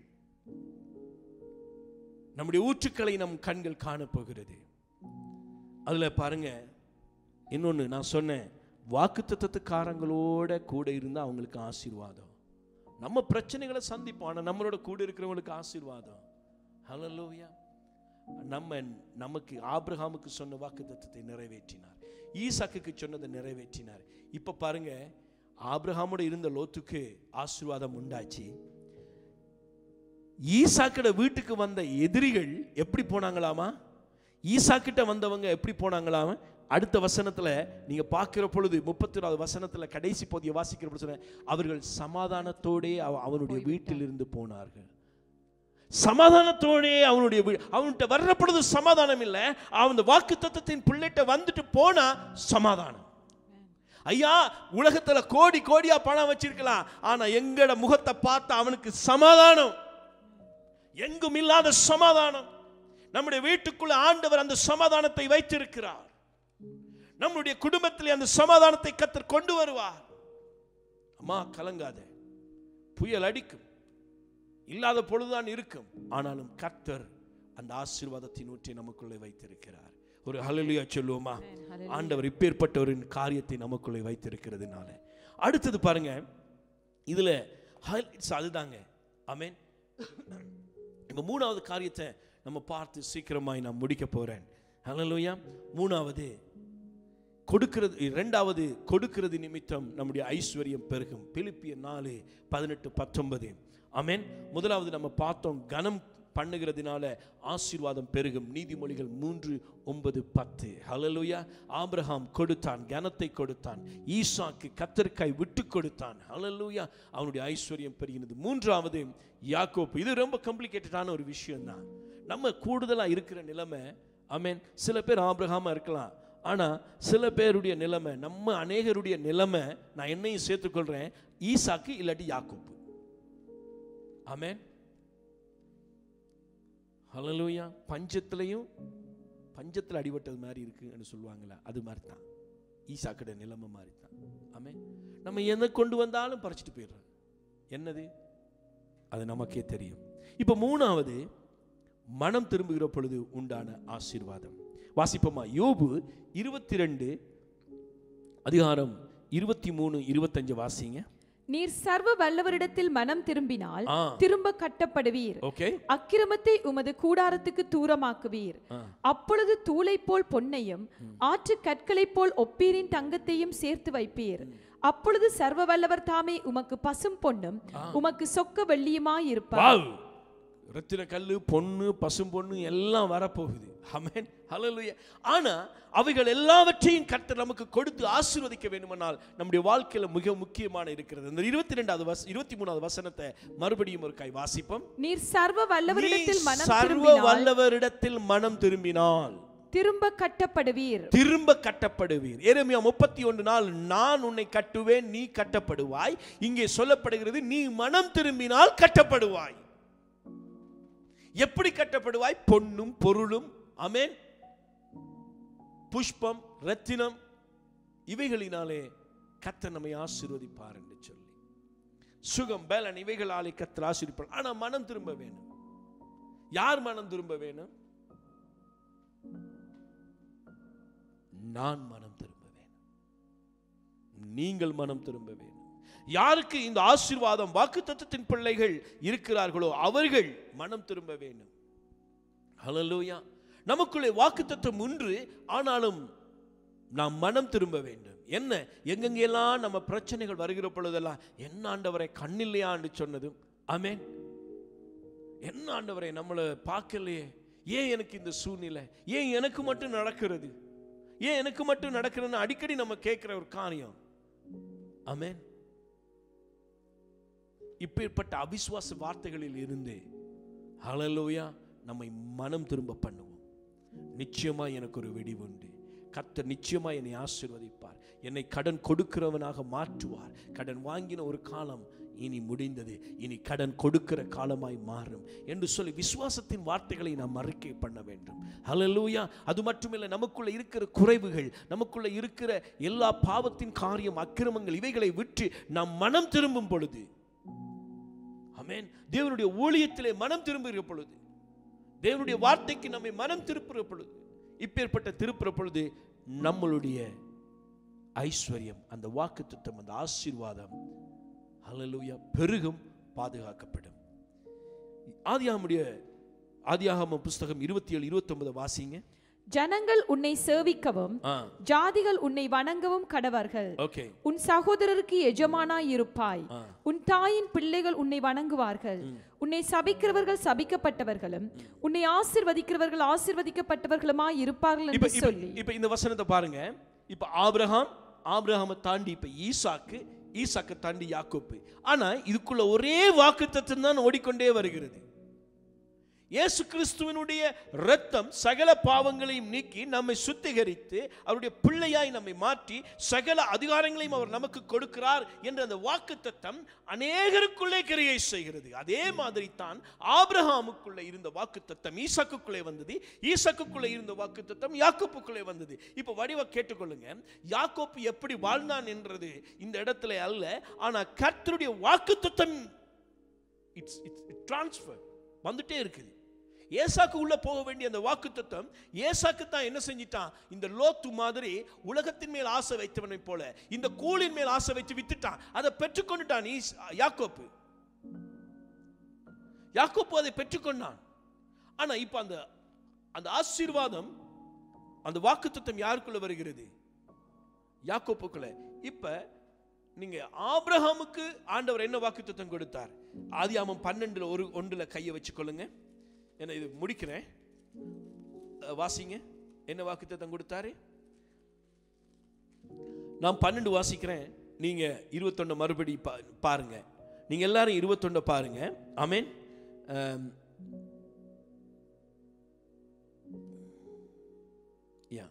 நம்முடைய ஊற்றுக்களை நம் கண்கள் காணப்போகிறது அதுல பாருங்க இன்னொன்னு நான் சொன்னேன் வாக்குத்தத்தத்துக்காரங்களோட கூட இருந்தா அவங்களுக்கு ஆசீர்வாதம் நம்ம பிரச்சனைகளை சந்திப்போம் ஆனா நம்மளோட கூட இருக்கிறவங்களுக்கு ஆசீர்வாதம் ஹalleluya நம்ம நமக்கு ஆபிரகாமுக்கு சொன்ன வாக்குத்தத்தத்தை நிறைவேற்றினார் ஈசாக்குக்கு சொன்னதை நிறைவேற்றினார் இப்ப பாருங்க ஆபிரகாமோட இருந்த லோத்துக்கு ஆசீர்வாதம் உண்டாச்சு ஈசாக்கிட வீட்டுக்கு வந்த எதிரிகள் எப்படி போனாங்களாமா ஈசாக்கிட்ட வந்தவங்க எப்படி போனாங்களாமா அடுத்த வசனத்துல நீங்க பார்க்கிற பொழுது முப்பத்தி ஓராவது வசனத்துல கடைசி பகுதியை வாசிக்கிற பொழுது சொன்னேன், அவர்கள் சமாதானத்தோடே அவ- அவனுடைய வீட்டிலிருந்து போனார்கள் சமாதானத்தோடே அவனுடைய வீ அவன்கிட்ட வர்ற பொழுது சமாதானம் இல்லை அவன் வாக்கு தத்தத்தின் பிள்ளைகிட்ட வந்துட்டு போனா சமாதானம் ஐயா உலகத்துல கோடி கோடியா பணம் வச்சிருக்கலாம் ஆனா எங்கட முகத்தை பார்த்து அவனுக்கு சமாதானம் எங்கும் இல்லாத சமாதானம் நம்முடைய வீட்டுக்குள்ள ஆண்டவர் அந்த சமாதானத்தை வைத்திருக்கிறார் நம்முடைய குடும்பத்தில் அந்த சமாதானத்தை கத்தர் கொண்டு வருவார் அம்மா கலங்காத புயல் அடிக்கும் இல்லாத பொழுதுதான் இருக்கும் ஆனாலும் கர்த்தர் அந்த ஆசீர்வாதத்தின் ஊற்றி நமக்குள்ளே வைத்திருக்கிறார் ஒரு ஹalleluya சொல்லுவோமா ஆண்டவர் இப்பேற்பட்டவரின் காரியத்தை நமக்குள்ளே வைத்திருக்கிறதுனால அடுத்தது பாருங்க இதுல highlights அதுதாங்க ஆமென் இப்போ மூணாவது காரியத்தை நம்ம பார்த்து சீக்கிரமாய் நான் முடிக்க போறேன் ஹalleluya மூணாவது கொடுக்கிறது இரண்டாவது கொடுக்கிறது நிமித்தம் நம்முடைய ஐஸ்வர்யம் பெருகும் பிலிப்பியர் நாலு பதினெட்டு பத்தொன்பது ஆமென் முதலாவது நம்ம பார்த்தோம் கனம் பண்ணுகிறதுனால ஆசீர்வாதம் பெருகும் நீதிமொழிகள் மூன்று ஒன்பது பத்து ஹalleluya ஆபிரகாம் கொடுத்தான் கனத்தை கொடுத்தான் ஈசாக்கு கத்தர்க்காய் விட்டு கொடுத்தான் ஹalleluya அவனுடைய ஐஸ்வர்யம் பெருகினது மூன்றாவது யாக்கோப்பு இது ரொம்ப காம்ப்ளிகேட்டடான ஒரு விஷயம் தான் நம்ம கூடுதலா இருக்கிற நிலைமை ஆமென் சில பேர் ஆபிரகாமா இருக்கலாம் ஆனா சில பேருடைய நிலைமை நம்ம அநேகருடைய நிலைமை நான் என்னையும் சேர்த்துக்கொள்றேன் ஈசாக்கு இல்லாட்டி யாக்கோப்பு ஆமென் ஹalleluya பஞ்சத்திலையும் பஞ்சத்தில் அடிபட்டது மாதிரி இருக்குன்னு சொல்லுவாங்கல்ல அது மாதிரி தான் ஈசாக்கிட நிலைமை மாதிரி தான் ஆமென் நம்ம எதை கொண்டு வந்தாலும் பறிச்சுட்டு போயிடுறோம் என்னது அது நமக்கே தெரியும் இப்போ மூணாவது மனம் திரும்புகிற பொழுது உண்டான ஆசீர்வாதம் வாசிப்போமா யோபு இருபத்தி ரெண்டு அதிகாரம் இருபத்தி மூணு இருபத்தஞ்சு வாசிங்க நீர் சர்வ வல்லவரிடத்தில் மனம் திரும்பினால் ஆ திரும்ப கட்டப்படுவீர் ஓகே அக்கிரமத்தை உமது கூடாரத்துக்கு தூரமாக்குவீர் ஆ அப்பொழுது தூளை போல் பொன்னையும் ஆற்று கற்களைப் போல் ஒப்பீரின் தங்கத்தையும் சேர்த்து வைப்பீர் அப்பொழுது சர்வ வல்லவர் தாமே உமக்கு பசும் பொன்னும் உமக்கு சொக்க வெள்ளியுமாய் இருப்பார் வாவ் ரத்தின கல்லு பொண்ணு பசும் பொண்ணு எல்லாம் வரப்போகுது ஆமென் ஹalleluya ஆனா அவைகள் எல்லாவற்றையும் கர்த்தர் நமக்கு கொடுத்து ஆசீர்வதிக்க வேண்டுமானால் நம்முடைய வாழ்க்கையில மிக முக்கியமான இருக்கிறது இந்த இருபத்தி ரெண்டாவது வச இருபத்தி மூணாவது வசனத்தை மறுபடியும் ஒரு கை வாசிப்போம் நீர் சர்வ வல்லவரிடத்தில் நீ மனம் சர்வ திரும்பினால் வல்லவரிடத்தில் மனம் திரும்பினால் திரும்ப கட்டப்படுவீர் திரும்ப கட்டப்படுவீர் எரேமியா முப்பத்தி ஒன்று நாள் நான் உன்னை கட்டுவேன் நீ கட்டப்படுவாய் இங்கே சொல்லப்படுகிறது நீ மனம் திரும்பினால் கட்டப்படுவாய் எப்படி கட்டப்படுவாய் பொன்னும் பொருளும் அமேன் புஷ்பம் ரத்தினம் இவைகளினாலே கர்த்தர் நம்மை ஆசீர்வதிப்பார் என்று சொல்லி சுகம் பேலன் இவைகளாலே கர்த்தர் ஆசீர்வதிப்பார் ஆனா மனம் திரும்ப வேணும் யார் மனம் திரும்ப வேணும் நான் மனம் திரும்ப வேணும் நீங்கள் மனம் திரும்ப வேணும் யாருக்கு இந்த ஆசீர்வாதம் வாக்குத்தத்தத்தின் பிள்ளைகள் இருக்கிறார்களோ அவர்கள் மனம் திரும்ப வேணும் ஹalleluya நமக்குள்ளே வாக்குத்தத்தம் ஒன்று ஆனாலும் நாம் மனம் திரும்ப வேண்டும் என்ன எங்கெங்கெல்லாம் நம்ம பிரச்சனைகள் வருகிற பொழுதெல்லாம் என்ன ஆண்டவரை கண்ணில்லையான்னு சொன்னதும் ஆமென் என்ன ஆண்டவரை நம்மளை பார்க்கலையே ஏன் எனக்கு இந்த சூழ்நிலை ஏன் எனக்கு மட்டும் நடக்கிறது ஏன் எனக்கு மட்டும் நடக்கிறதுன்னு அடிக்கடி நம்ம கேட்கிற ஒரு காரியம் ஆமென் இப்பேற்பட்ட அவிசுவாச வார்த்தைகளில் இருந்து ஹalleluya நம்மை மனம் திரும்ப பண்ணுவோம் நிச்சயமா எனக்கு ஒரு வெடிவு உண்டு கர்த்தர் நிச்சயமா என்னை ஆசீர்வதிப்பார் என்னை கடன் கொடுக்கிறவனாக மாற்றுவார் கடன் வாங்கின ஒரு காலம் இனி முடிந்தது இனி கடன் கொடுக்கிற காலமாய் மாறும் என்று சொல்லி விசுவாசத்தின் வார்த்தைகளை நாம் அறிக்கை பண்ண வேண்டும் ஹalleluya அது மட்டுமில்லை நமக்குள்ள இருக்கிற குறைவுகள் நமக்குள்ள இருக்கிற எல்லா பாவத்தின் காரியம் அக்கிரமங்கள் இவைகளை விட்டு நாம் மனம் திரும்பும் பொழுது ஆமென் தேவனுடைய ஊழியத்திலே மனம் திரும்புகிற பொழுது தேவனுடைய வார்த்தைக்கு நம்மை மனம் திருப்புகிற பொழுது இப்பேற்பட்ட திருப்புற பொழுது நம்மளுடைய ஐஸ்வர்யம் அந்த வாக்குத்தத்தம் அந்த ஆசீர்வாதம் ஹalleluya பெருகும் பாதுகாக்கப்படும் ஆதியாகமுடைய ஆதியாகம புஸ்தகம் இருபத்தி ஏழு இருபத்தி வாசிங்க ஜனங்கள் உன்னை சேவிக்கவும் ஆ ஜாதிகள் உன்னை வணங்கவும் கடவர்கள் ஓகே உன் சகோதரருக்கு எஜமானாய் இருப்பாய் ஆ. உன் தாயின் பிள்ளைகள் உன்னை வணங்குவார்கள் உன்னை சபிக்கிறவர்கள் சபிக்கப்பட்டவர்களும் உன்னை ஆசிர்வதிக்கிறவர்கள் ஆசிர்வதிக்கப்பட்டவர்களுமாய் இருப்பார்கள் இப்ப என்று இப்ப- சொல்லி இப்ப இந்த வசனத்தை பாருங்க இப்ப ஆபிரகாம் ஆபிரகாமை தாண்டி இப்ப ஈசாக்கு ஈசாக்கை தாண்டி யாக்கோப்பு ஆனா இதுக்குள்ள ஒரே வாக்குத்தத்தம் தான் ஓடிக்கொண்டே வருகிறது இயேசு கிறிஸ்துவனுடைய இரத்தம் சகல பாவங்களையும் நீக்கி நம்மை சுத்திகரித்து அவருடைய பிள்ளையாய் நம்மை மாற்றி சகல அதிகாரங்களையும் அவர் நமக்கு கொடுக்கிறார் என்ற அந்த வாக்குத்தத்தம் அநேகருக்குள்ளே கிரியை செய்கிறது அதே மாதிரி தான் ஆபிரகாமுக்குள்ளே இருந்த வாக்குத்தத்தம் ஈசாக்குக்குள்ளே வந்தது ஈசாக்குக்குள்ளே இருந்த வாக்குத்தத்தம் யாக்கோப்புக்குள்ளே வந்தது இப்போ வடிவ கேட்டுக்கொள்ளுங்க யாக்கோப்பு எப்படி வாழ்ந்தான் என்றது இந்த இடத்துல அல்ல ஆனா கர்த்தருடைய வாக்குத்தத்தம் இட்ஸ் இட்ஸ் டிரான்ஸ்ஃபர் வந்துட்டே இருக்குது ஏசாக்கு உள்ள போக வேண்டிய அந்த வாக்குத்தத்தம் ஏசாக்கு தான் என்ன செஞ்சிட்டான் இந்த லோத்து மாதிரி உலகத்தின் மேல் ஆசை வைத்தவனை போல இந்த கூலின் மேல் ஆசை வைத்து வித்துட்டான் அதை பெற்றுக்கொண்டுட்டான் ஈஸ்- யாக்கோப்பு யாக்கோப்பு அதை பெற்றுக்கொண்டான் ஆனா இப்ப அந்த அந்த ஆசீர்வாதம் அந்த வாக்குத்தத்தம் யாருக்குள்ள வருகிறது யாக்கோப்புக்குள்ள இப்ப நீங்க ஆபிரகாமுக்கு ஆண்டவர் என்ன வாக்குத்தத்தம் கொடுத்தார் ஆதியாமம் பன்னெண்டுல ஒரு ஒன்றுல கையை வச்சுக்கொள்ளுங்க என்ன இது முடிக்கிறேன் அஹ், வாசிங்க என்ன வாக்குத்தத்தம் கொடுத்தாரு நான் பன்னெண்டு வாசிக்கிறேன் நீங்க இருபத்தொன்னு மறுபடி பா- பாருங்க நீங்க எல்லாரும் இருபத்தொன்னு பாருங்க ஆமென் ஆம். யா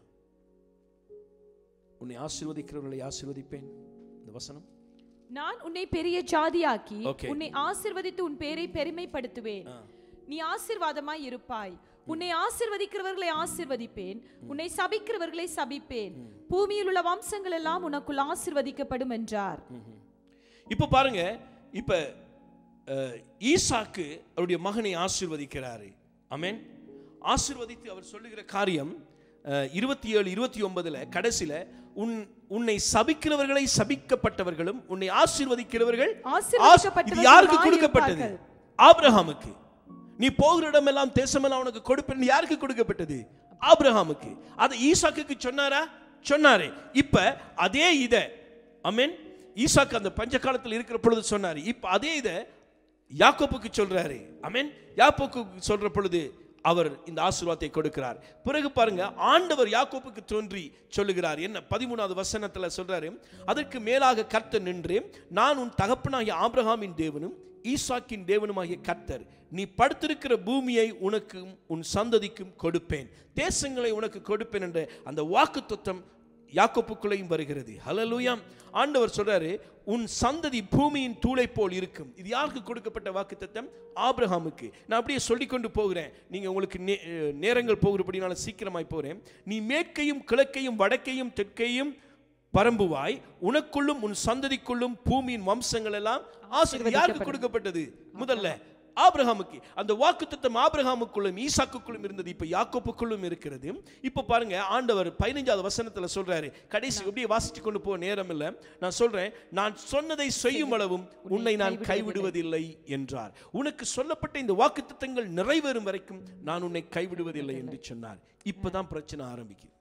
உன்னை ஆசீர்வதிக்கிறவர்களை ஆசீர்வதிப்பேன் இந்த வசனம் நான் உன்னை பெரிய ஜாதியாக்கி Okay. உன்னை ஆசிர்வதித்து உன் பேரை பெருமைப்படுத்துவேன் ஆ. நீ ஆசீர்வாதமாய் இருப்பாய் உன்னை ஆசிர்வதிக்கிறவர்களை ஆசிர்வதிப்பேன் உன்னை சபிக்கிறவர்களை சபிப்பேன் பூமியில் உள்ள வம்சங்கள் எல்லாம் உனக்குள் ஆசிர்வதிக்கப்படும் என்றார் இப்போ பாருங்க இப்ப அஹ், ஈசாக்கு அவருடைய மகனை ஆசீர்வதிக்கிறாரு ஆமென் ஆசீர்வதித்து அவர் சொல்லுகிற காரியம் இருபத்தி ஏழு இருபத்தி ஒன்பதுல கடைசியில உன் உன்னை சபிக்கிறவர்களை சபிக்கப்பட்டவர்களும் உன்னை ஆசீர்வதிக்கிறவர்கள் ஆஸ்- இது ஆசீர்வதிக்கப்பட்டவர்கள் யாருக்கு வாய் கொடுக்கப்பட்டது இருப்பார்கள். ஆபிரகாமுக்கு நீ போகிற இடமெல்லாம் தேசமெல்லாம் உனக்கு கொடுப்பேன் யாருக்கு கொடுக்கப்பட்டது ஆபிரகாமுக்கு அது ஈசாக்குக்கு சொன்னாரா சொன்னாரே இப்ப அதே இத அமீன் ஈசாக்கு அந்த பஞ்ச காலத்தில் இருக்கிற பொழுது சொன்னாரு இப்ப அதே இத யாக்கோப்புக்கு சொல்றாரு அமீன் யாக்கோப்புக்கு சொல்ற பொழுது அவர் இந்த ஆசீர்வாதத்தை கொடுக்கிறார் பிறகு பாருங்க ஆண்டவர் யாக்கோப்புக்கு தோன்றி சொல்லுகிறார் என்ன பதிமூணாவது வசனத்துல சொல்றாரு அதற்கு மேலாக கர்த்தர் நின்று நான் உன் தகப்பனாகிய ஆபிரகாமின் தேவனும் ஈசாக்கின் தேவனுமாகிய கர்த்தர் நீ படுத்திருக்கிற பூமியை உனக்கும் உன் சந்ததிக்கும் கொடுப்பேன் தேசங்களை உனக்கு கொடுப்பேன் என்ற அந்த வாக்கு யாக்கோப்புக்குள்ளேயும் வருகிறது ஹalleluya ஆண்டவர் சொல்றாரு உன் சந்ததி பூமியின் தூளை போல் இருக்கும் இது யாருக்கு கொடுக்கப்பட்ட வாக்குத்தத்தம் ஆபிரகாமுக்கு நான் அப்படியே சொல்லிக்கொண்டு போகிறேன் நீங்க உங்களுக்கு நே- நேரங்கள் போகிறபடினால சீக்கிரமாய் போகிறேன் நீ மேற்கையும் கிழக்கையும் வடக்கையும் தெற்கையும் பரம்புவாய் உனக்குள்ளும் உன் சந்ததிக்குள்ளும் பூமியின் வம்சங்கள் எல்லாம் ஆசீர்வாதம் யாருக்கு கொடுக்கப்பட்டது முதல்ல ஆபிரகாமுக்கு அந்த வாக்குத்தத்தம் ஆபிரகாமுக்குள்ளும் ஈசாக்குக்குள்ளும் இருந்தது இப்ப யாக்கோப்புக்குள்ளும் இருக்கிறது இப்ப பாருங்க ஆண்டவர் பதினைஞ்சாவது வசனத்துல சொல்றாரு கடைசி அப்படியே வாசிச்சு கொண்டு போக நேரம் இல்ல நான் சொல்றேன் நான் சொன்னதை செய்யும் அளவும் உன்னை நான் கைவிடுவதில்லை என்றார் உனக்கு சொல்லப்பட்ட இந்த வாக்குத்தத்தங்கள் நிறைவேறும் வரைக்கும் நான் உன்னை கைவிடுவதில்லை என்று சொன்னார் இப்பதான் பிரச்சனை ஆரம்பிக்குது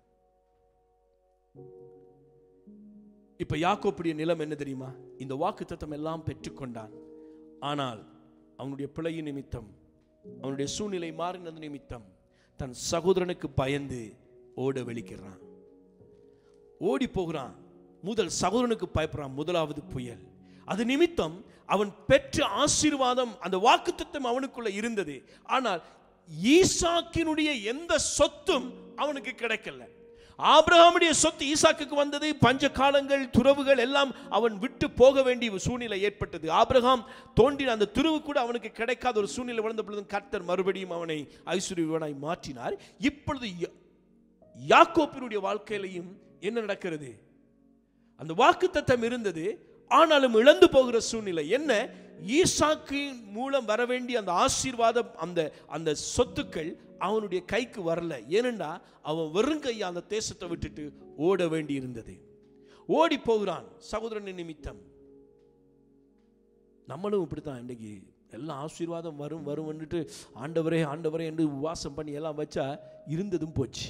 இப்ப யாக்கோப்புடைய நிலம் என்ன தெரியுமா இந்த வாக்குத்தத்தம் எல்லாம் பெற்றுக்கொண்டான் ஆனால் அவனுடைய பிழையின் நிமித்தம் அவனுடைய சூழ்நிலை மாறினது நிமித்தம் தன் சகோதரனுக்கு பயந்து ஓட வெளிக்கிறான் ஓடி போகிறான் முதல் சகோதரனுக்கு பயப்படுறான் முதலாவது புயல் அது நிமித்தம் அவன் பெற்ற ஆசீர்வாதம் அந்த வாக்குத்தத்தம் அவனுக்குள்ள இருந்தது ஆனால் ஈசாக்கினுடைய எந்த சொத்தும் அவனுக்கு கிடைக்கல ஆபிரகாமுடைய சொத்து ஈசாக்குக்கு வந்தது பஞ்ச காலங்கள் துறவுகள் எல்லாம் அவன் விட்டு போக வேண்டிய சூழ்நிலை ஏற்பட்டது ஆபிரகாம் தோன்றின அந்த துருவு கூட அவனுக்கு கிடைக்காத ஒரு சூழ்நிலை வளர்ந்த பொழுது கர்த்தர் மறுபடியும் அவனை ஐஸ்வர்யவனாய் மாற்றினார் இப்பொழுது யா- யாக்கோப்பினுடைய வாழ்க்கையிலையும் என்ன நடக்கிறது அந்த வாக்குத்தத்தம் இருந்தது ஆனாலும் இழந்து போகிற சூழ்நிலை என்ன ஈசாக்கின் மூலம் வர வேண்டிய அந்த ஆசீர்வாதம் அந்த அந்த சொத்துக்கள் அவனுடைய கைக்கு வரல ஏனென்றா அவன் வெறும் கையை அந்த தேசத்தை விட்டுட்டு ஓட வேண்டி இருந்தது ஓடி போகிறான் சகோதரன் நிமித்தம் நம்மளும் இப்படித்தான் இன்றைக்கு எல்லாம் ஆசீர்வாதம் வரும் வரும்னுட்டு ஆண்டவரே ஆண்டவரே என்று உபவாசம் பண்ணி எல்லாம் வச்சா இருந்ததும் போச்சு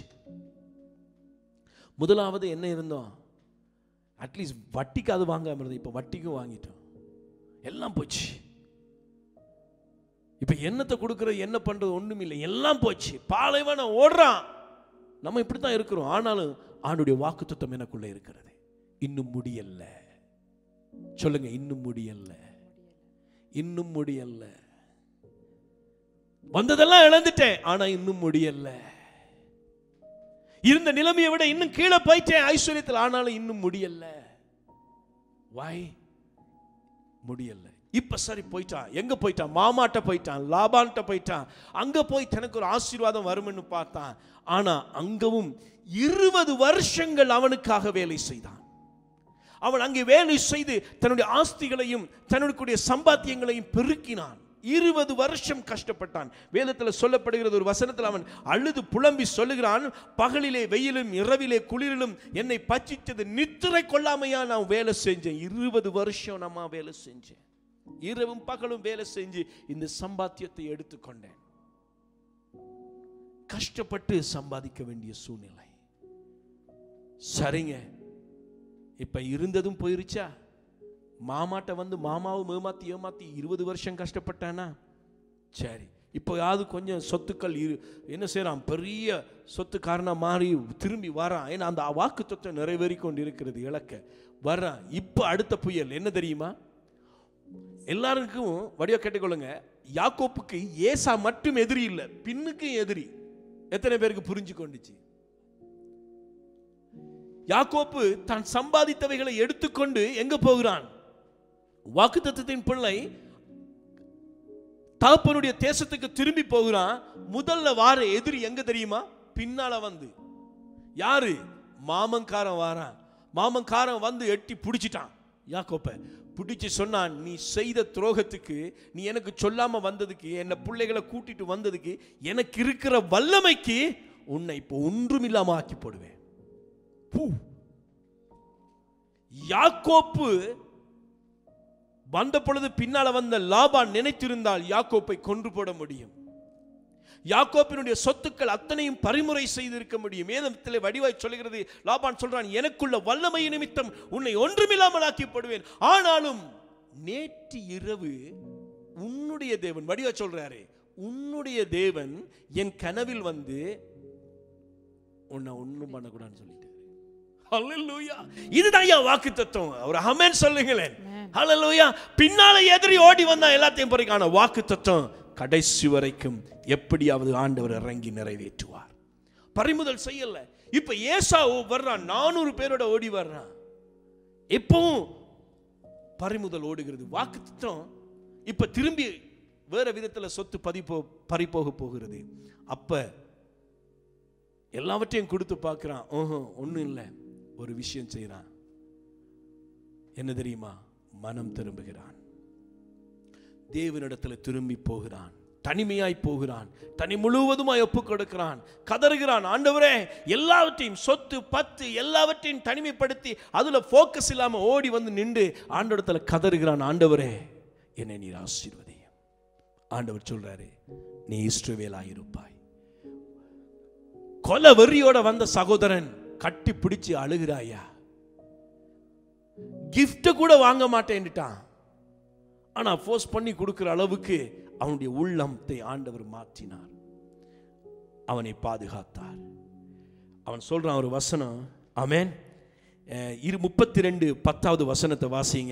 முதலாவது என்ன இருந்தோம் அட்லீஸ்ட் வட்டிக்கு அது வாங்காம இருந்தது இப்போ வட்டிக்கும் வாங்கிட்டோம் எல்லாம் போச்சு இப்போ என்னத்தை கொடுக்கறது என்ன பண்றது ஒண்ணும் இல்லை எல்லாம் போச்சு பாலைவனம் ஓடுறான் நம்ம இப்படி தான் இருக்கிறோம் ஆனாலும் ஆண்டுடைய வாக்குத்தத்தம் எனக்குள்ள இருக்கிறது இன்னும் முடியல சொல்லுங்க இன்னும் முடியல இன்னும் முடியல வந்ததெல்லாம் இழந்துட்டேன் ஆனா இன்னும் முடியல இருந்த நிலைமையை விட இன்னும் கீழே போயிட்டேன் ஐஸ்வர்யத்தில் ஆனாலும் இன்னும் முடியல வாய் முடியல இப்ப சரி போயிட்டான் எங்க போயிட்டான் மாமாட்ட போயிட்டான் லாபான்ட்ட போயிட்டான் அங்க போய் தனக்கு ஒரு ஆசீர்வாதம் வரும்னு பார்த்தான் ஆனா அங்கவும் இருபது வருஷங்கள் அவனுக்காக வேலை செய்தான் அவன் அங்கே வேலை செய்து தன்னுடைய ஆஸ்திகளையும் தன்னுடைய சம்பாத்தியங்களையும் பெருக்கினான் இருபது வருஷம் கஷ்டப்பட்டான் வேதத்தில் சொல்லப்படுகிறது ஒரு வசனத்தில் அவன் அழுது புலம்பி சொல்லுகிறான் பகலிலே வெயிலும் இரவிலே குளிரிலும் என்னை பச்சித்தது நித்திரை கொள்ளாமையா நான் வேலை செஞ்சேன் இருபது வருஷம் நம்ம வேலை செஞ்சேன் இரவும் பகலும் வேலை செஞ்சு இந்த சம்பாத்தியத்தை எடுத்துக்கொண்டேன் கஷ்டப்பட்டு சம்பாதிக்க வேண்டிய சூழ்நிலை சரிங்க இப்ப இருந்ததும் போயிருச்சா மாமாட்ட வந்து மாமாவும் ஏமாத்தி ஏமாத்தி இருபது வருஷம் கஷ்டப்பட்டானா சரி இப்போ யாவது கொஞ்சம் சொத்துக்கள் இரு என்ன செய்றான் பெரிய சொத்துக்காரனா மாறி திரும்பி வரான் ஏன்னா அந்த வாக்கு தொத்தை நிறைவேறி கொண்டு இருக்கிறது இழக்க வர்றான் இப்போ அடுத்த புயல் என்ன தெரியுமா எல்லாருக்கும் வடிவ கேட்டுக்கொள்ளுங்க யாக்கோப்புக்கு ஏசா மட்டும் எதிரி இல்லை பின்னுக்கும் எதிரி எத்தனை பேருக்கு புரிஞ்சு கொண்டுச்சு யாக்கோப்பு தான் சம்பாதித்தவைகளை எடுத்துக்கொண்டு எங்க போகிறான் வாக்குத்தத்தத்தின் பிள்ளை தகப்பனுடைய தேசத்துக்கு திரும்பி போகிறான் முதல்ல வார எதிரி எங்க தெரியுமா பின்னால வந்து யாரு மாமன்காரன் வாரான் மாமன்காரன் வந்து எட்டி பிடிச்சிட்டான் யாக்கோப்ப பிடிச்சு சொன்னான் நீ செய்த துரோகத்துக்கு நீ எனக்கு சொல்லாம வந்ததுக்கு என்ன பிள்ளைகளை கூட்டிட்டு வந்ததுக்கு எனக்கு இருக்கிற வல்லமைக்கு உன்னை இப்போ ஒன்றுமில்லாம ஆக்கி போடுவேன் பூ யாக்கோப்பு வந்த பொழுது பின்னால வந்த லாபான் நினைத்திருந்தால் யாக்கோப்பை கொன்று போட முடியும் யாக்கோப்பினுடைய சொத்துக்கள் அத்தனையும் பரிமுறை செய்திருக்க முடியும் வேதத்தில் வடிவாய் சொல்லுகிறது லாபான் சொல்றான் எனக்குள்ள வல்லமை நிமித்தம் உன்னை ஒன்றுமில்லாமல் ஆக்கிப்படுவேன் ஆனாலும் நேற்று இரவு உன்னுடைய தேவன் வடிவா சொல்றாரு உன்னுடைய தேவன் என் கனவில் வந்து உன்னை ஒண்ணும் பண்ணக்கூடாதுன்னு சொல்லிட்டாரு ஹalleluya இதுதான் ஐயா வாக்கு தத்துவம் ஒரு அமேன் சொல்லுங்களேன் ஹalleluya பின்னால எதிரி ஓடி வந்தா எல்லாத்தையும் பறிக்கான வாக்கு தத்துவம் கடைசி வரைக்கும் எப்படியாவது ஆண்டவர் இறங்கி நிறைவேற்றுவார் பறிமுதல் செய்யல இப்ப ஏசா வர்றான் நானூறு பேரோட ஓடி வர்றான் இப்பவும் பறிமுதல் ஓடுகிறது வாக்கு தத்துவம் இப்ப திரும்பி வேற விதத்துல சொத்து பதிப்போ பறிப்போக போகிறது அப்ப எல்லாவற்றையும் கொடுத்து பார்க்குறான் ஓஹோ ஒன்றும் இல்லை ஒரு விஷயம் செய்கிறான் என்ன தெரியுமா மனம் திரும்புகிறான் தேவனிடத்தில் திரும்பி போகிறான் தனிமையாய் போகிறான் தனி முழுவதுமாய் ஒப்பு கொடுக்கிறான் கதறுகிறான் ஆண்டவரே எல்லாவற்றையும் சொத்து பத்து எல்லாவற்றையும் தனிமைப்படுத்தி அதுல ஃபோக்கஸ் இல்லாம ஓடி வந்து நின்று ஆண்டவரத்தில் கதறுகிறான் ஆண்டவரே என்னை நீர் ஆசீர்வதியும் ஆண்டவர் சொல்றாரு நீ இஸ்ரவேலாயிருப்பாய் கொலை வெறியோட வந்த சகோதரன் கட்டி பிடிச்சு அழுகிறாயா gift கூட வாங்க மாட்டேன்னுட்டான் ஆனா ஃபோர்ஸ் பண்ணி கொடுக்கிற அளவுக்கு அவனுடைய உள்ளத்தை ஆண்டவர் மாற்றினார் அவனை பாதுகாத்தார் அவன் சொல்றான் ஒரு வசனம் ஆமென் அஹ், இரு முப்பத்தி ரெண்டு பத்தாவது வசனத்தை வாசிங்க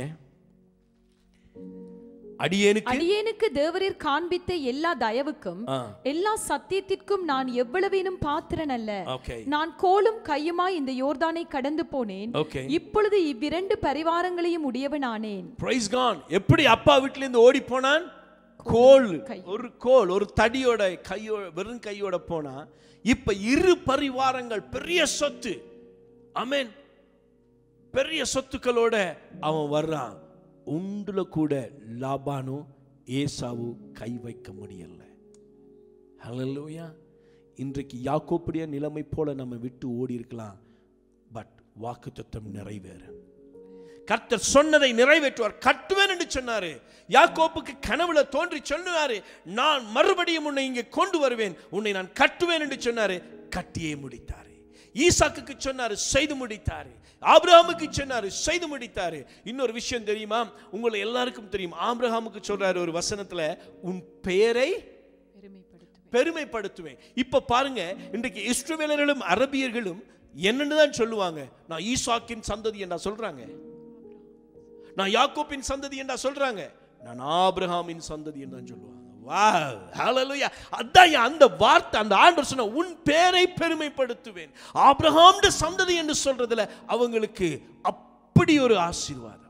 அடியேனுக்கு அடியேனுக்கு தேவரீர் காண்பித்த எல்லா தயவுக்கும் ஆ எல்லா சத்தியத்திற்கும் நான் எவ்வளவேனும் பாத்திரன் அல்ல ஓகே நான் கோலும் கையுமாய் இந்த யோர்தானை கடந்து போனேன் ஓகே இப்பொழுது இவ்விரண்டு பரிவாரங்களையும் உடையவனானேன் பிரைஸ் கான் எப்படி அப்பா வீட்ல இருந்து ஓடி போனான் கோல் கை. ஒரு கோல் ஒரு தடியோட கையோட வெறும் கையோட போனா இப்ப இரு பரிவாரங்கள் பெரிய சொத்து அமேன் பெரிய சொத்துக்களோட அவன் வர்றான் உண்டுல கூட லாபானோ ஏசாவோ கை வைக்க முடியல ஹalleluya இன்றைக்கு யாக்கோப்புடைய நிலைமை போல நம்ம விட்டு ஓடி இருக்கலாம் பட் வாக்குத்தத்தம் நிறைவேறும் கர்த்தர் சொன்னதை நிறைவேற்றுவார் கட்டுவேன் என்று சொன்னாரு யாக்கோப்புக்கு கனவுல தோன்றி சொன்னாரு நான் மறுபடியும் உன்னை இங்கே கொண்டு வருவேன் உன்னை நான் கட்டுவேன் என்று சொன்னாரு கட்டியே முடித்தாரு ஈசாக்குக்கு சொன்னாரு செய்து முடித்தாரு ஆபிரகாமுக்கு சொன்னாரு செய்து முடித்தாரு இன்னொரு விஷயம் தெரியுமா உங்களை எல்லாருக்கும் தெரியும் ஆபிரகாமுக்கு சொல்றாரு ஒரு வசனத்துல உன் பெயரை பெருமைப்படுத்துவேன் இப்ப பாருங்க இன்றைக்கு இஸ்ரவேலர்களும் அரபியர்களும் என்னன்னு தான் சொல்லுவாங்க நான் ஈசாக்கின் சந்ததி என்றா சொல்றாங்க நான் யாக்கோப்பின் சந்ததி என்றா சொல்றாங்க நான் ஆபிரகாமின் சந்ததி என்று தான் சொல்லுவாங்க Wow, hallelujah. அதான் என் அந்த வார்த்தை அந்த ஆண்டவர் சொன்ன உன் பேரை பெருமைப்படுத்துவேன் ஆபிரகாம் சந்ததி என்று சொல்றதுல அவங்களுக்கு அப்படி ஒரு ஆசீர்வாதம்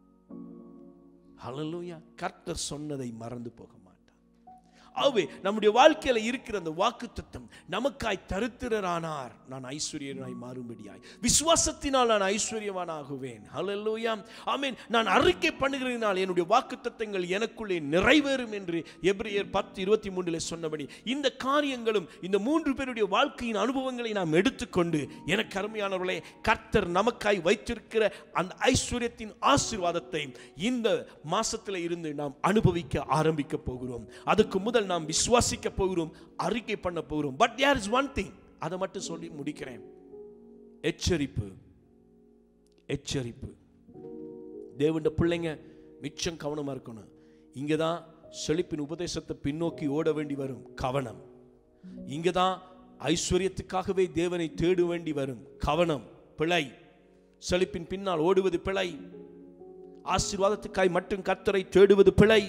ஹalleluya கர்த்தர் சொன்னதை மறந்து போக மாட்டார் ஆகவே நம்முடைய வாழ்க்கையில இருக்கிற அந்த வாக்குத்தத்தம் நமக்காய் தருத்திரரானார் நான் ஐஸ்வர்யனாய் மாறும்படியாய் விசுவாசத்தினால் நான் ஐஸ்வர்யவானாகுவேன் ஹalleluya ஆமென் நான் அறிக்கை பண்ணுகிறதினால் என்னுடைய வாக்குத்தத்தங்கள் எனக்குள்ளே நிறைவேறும் என்று எபிரேயர் பத்து இருபத்தி மூன்றில் சொன்னபடி இந்த காரியங்களும் இந்த மூன்று பேருடைய வாழ்க்கையின் அனுபவங்களை நாம் எடுத்துக்கொண்டு எனக்கு அருமையானவர்களே கர்த்தர் நமக்காய் வைத்திருக்கிற அந்த ஐஸ்வர்யத்தின் ஆசீர்வாதத்தை இந்த மாசத்துல இருந்து நாம் அனுபவிக்க ஆரம்பிக்க போகிறோம் அதுக்கு முதல் நாம் விசுவாசிக்க போகிறோம் அறிக்கை பண்ண போகிறோம் but there is one thing அதை மட்டும் சொல்லி முடிக்கிறேன் எச்சரிப்பு எச்சரிப்பு தேவண்ட பிள்ளைங்க மிச்சம் கவனமா இருக்கணும் இங்க தான் செழிப்பின் உபதேசத்தை பின்னோக்கி ஓட வேண்டி வரும் கவனம் இங்க தான் ஐஸ்வர்யத்துக்காகவே தேவனை தேட வேண்டி வரும் கவனம் பிழை செழிப்பின் பின்னால் ஓடுவது பிழை ஆசீர்வாதத்துக்காய் மட்டும் கர்த்தரை தேடுவது பிழை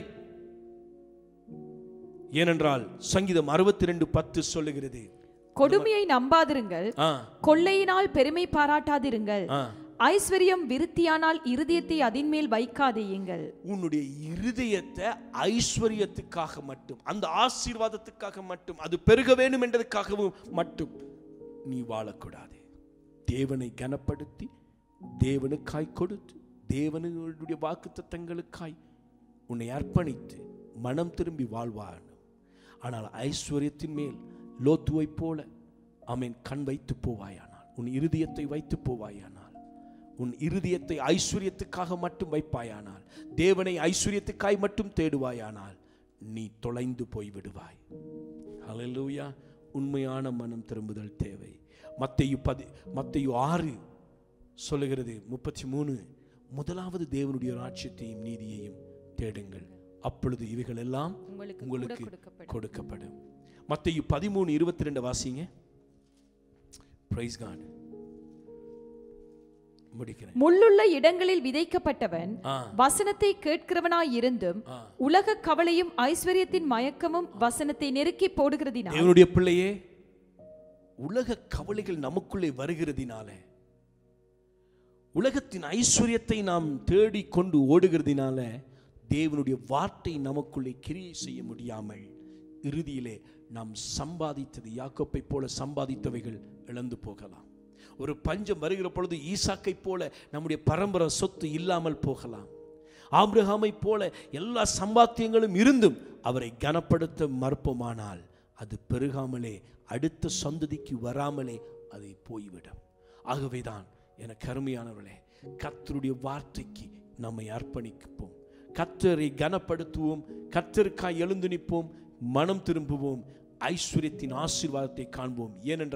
ஏனென்றால் சங்கீதம் அறுபத்தி ரெண்டு பத்து சொல்லுகிறது கொடுமையை நம்பாதிருங்கள் ஆ கொள்ளையினால் பெருமை பாராட்டாதிருங்கள் ஆ ஐஸ்வர்யம் விருத்தியானால் இருதயத்தை அதின்மேல் வைக்காதேயுங்கள் உன்னுடைய இருதயத்தை ஐஸ்வர்யத்துக்காக மட்டும் அந்த ஆசீர்வாதத்துக்காக மட்டும் அது பெருக வேண்டும் என்றதுக்காகவும் மட்டும் நீ வாழக்கூடாது தேவனை கனப்படுத்தி தேவனுக்காய் கொடுத்து தேவனுடைய வாக்குத்தத்தங்களுக்காய் உன்னை அர்ப்பணித்து மனம் திரும்பி வாழ்வான் ஆனால் ஐஸ்வர்யத்தின் மேல் லோத்துவைப் போல அவன் கண் வைத்து போவாயானால் உன் இருதயத்தை வைத்து போவாயானால் உன் இருதயத்தை ஐஸ்வர்யத்துக்காக மட்டும் வைப்பாயானால் தேவனை ஐஸ்வர்யத்துக்காய் மட்டும் தேடுவாயானால் நீ தொலைந்து போய் விடுவாய் ஹalleluya உண்மையான மனம் திரும்புதல் தேவை மத்தையு பதி மத்தையு ஆறு சொல்லுகிறது முப்பத்தி மூணு முதலாவது தேவனுடைய ராட்சியத்தையும் நீதியையும் தேடுங்கள் அப்பொழுது இவைகள் எல்லாம் உங்களுக்கு கூட உங்களுக்கு கொடுக்கப்படும். கொடுக்கப்படும் மத்தையு பதிமூணு இருபத்தி ரெண்டு வாசிங்க பிரைஸ் காட் முடிக்கிறேன் முள்ளுள்ள இடங்களில் விதைக்கப்பட்டவன் ஆ வசனத்தை கேட்கிறவனாய் இருந்தும் ஆ. உலக கவலையும் ஐஸ்வர்யத்தின் மயக்கமும் வசனத்தை நெருக்கி போடுகிறதினால் தேவனுடைய பிள்ளையே உலக கவலைகள் நமக்குள்ளே வருகிறதினால உலகத்தின் ஐஸ்வர்யத்தை நாம் தேடிக் கொண்டு ஓடுகிறதினால தேவனுடைய வார்த்தை நமக்குள்ளே கிரியை செய்ய முடியாமல் இறுதியிலே நாம் சம்பாதித்தது யாக்கோப்பை போல சம்பாதித்தவைகள் இழந்து போகலாம் ஒரு பஞ்சம் வருகிற பொழுது ஈசாக்கை போல நம்முடைய பரம்பரை சொத்து இல்லாமல் போகலாம் ஆபிரகாமை போல எல்லா சம்பாத்தியங்களும் இருந்தும் அவரை கனப்படுத்த மறுப்போமானால் அது பெருகாமலே அடுத்த சந்ததிக்கு வராமலே அதை போய்விடும் ஆகவேதான் எனக்கு அருமையானவர்களே கர்த்தருடைய வார்த்தைக்கு நம்மை அர்ப்பணிப்போம் கர்த்தரை கனப்படுத்துவோம் கர்த்தருக்காய் எழுந்து நிற்போம் மனம் திரும்புவோம் ஐஸ்வர்யத்தின் ஆசீர்வாதத்தை காண்போம் ஏனென்றால்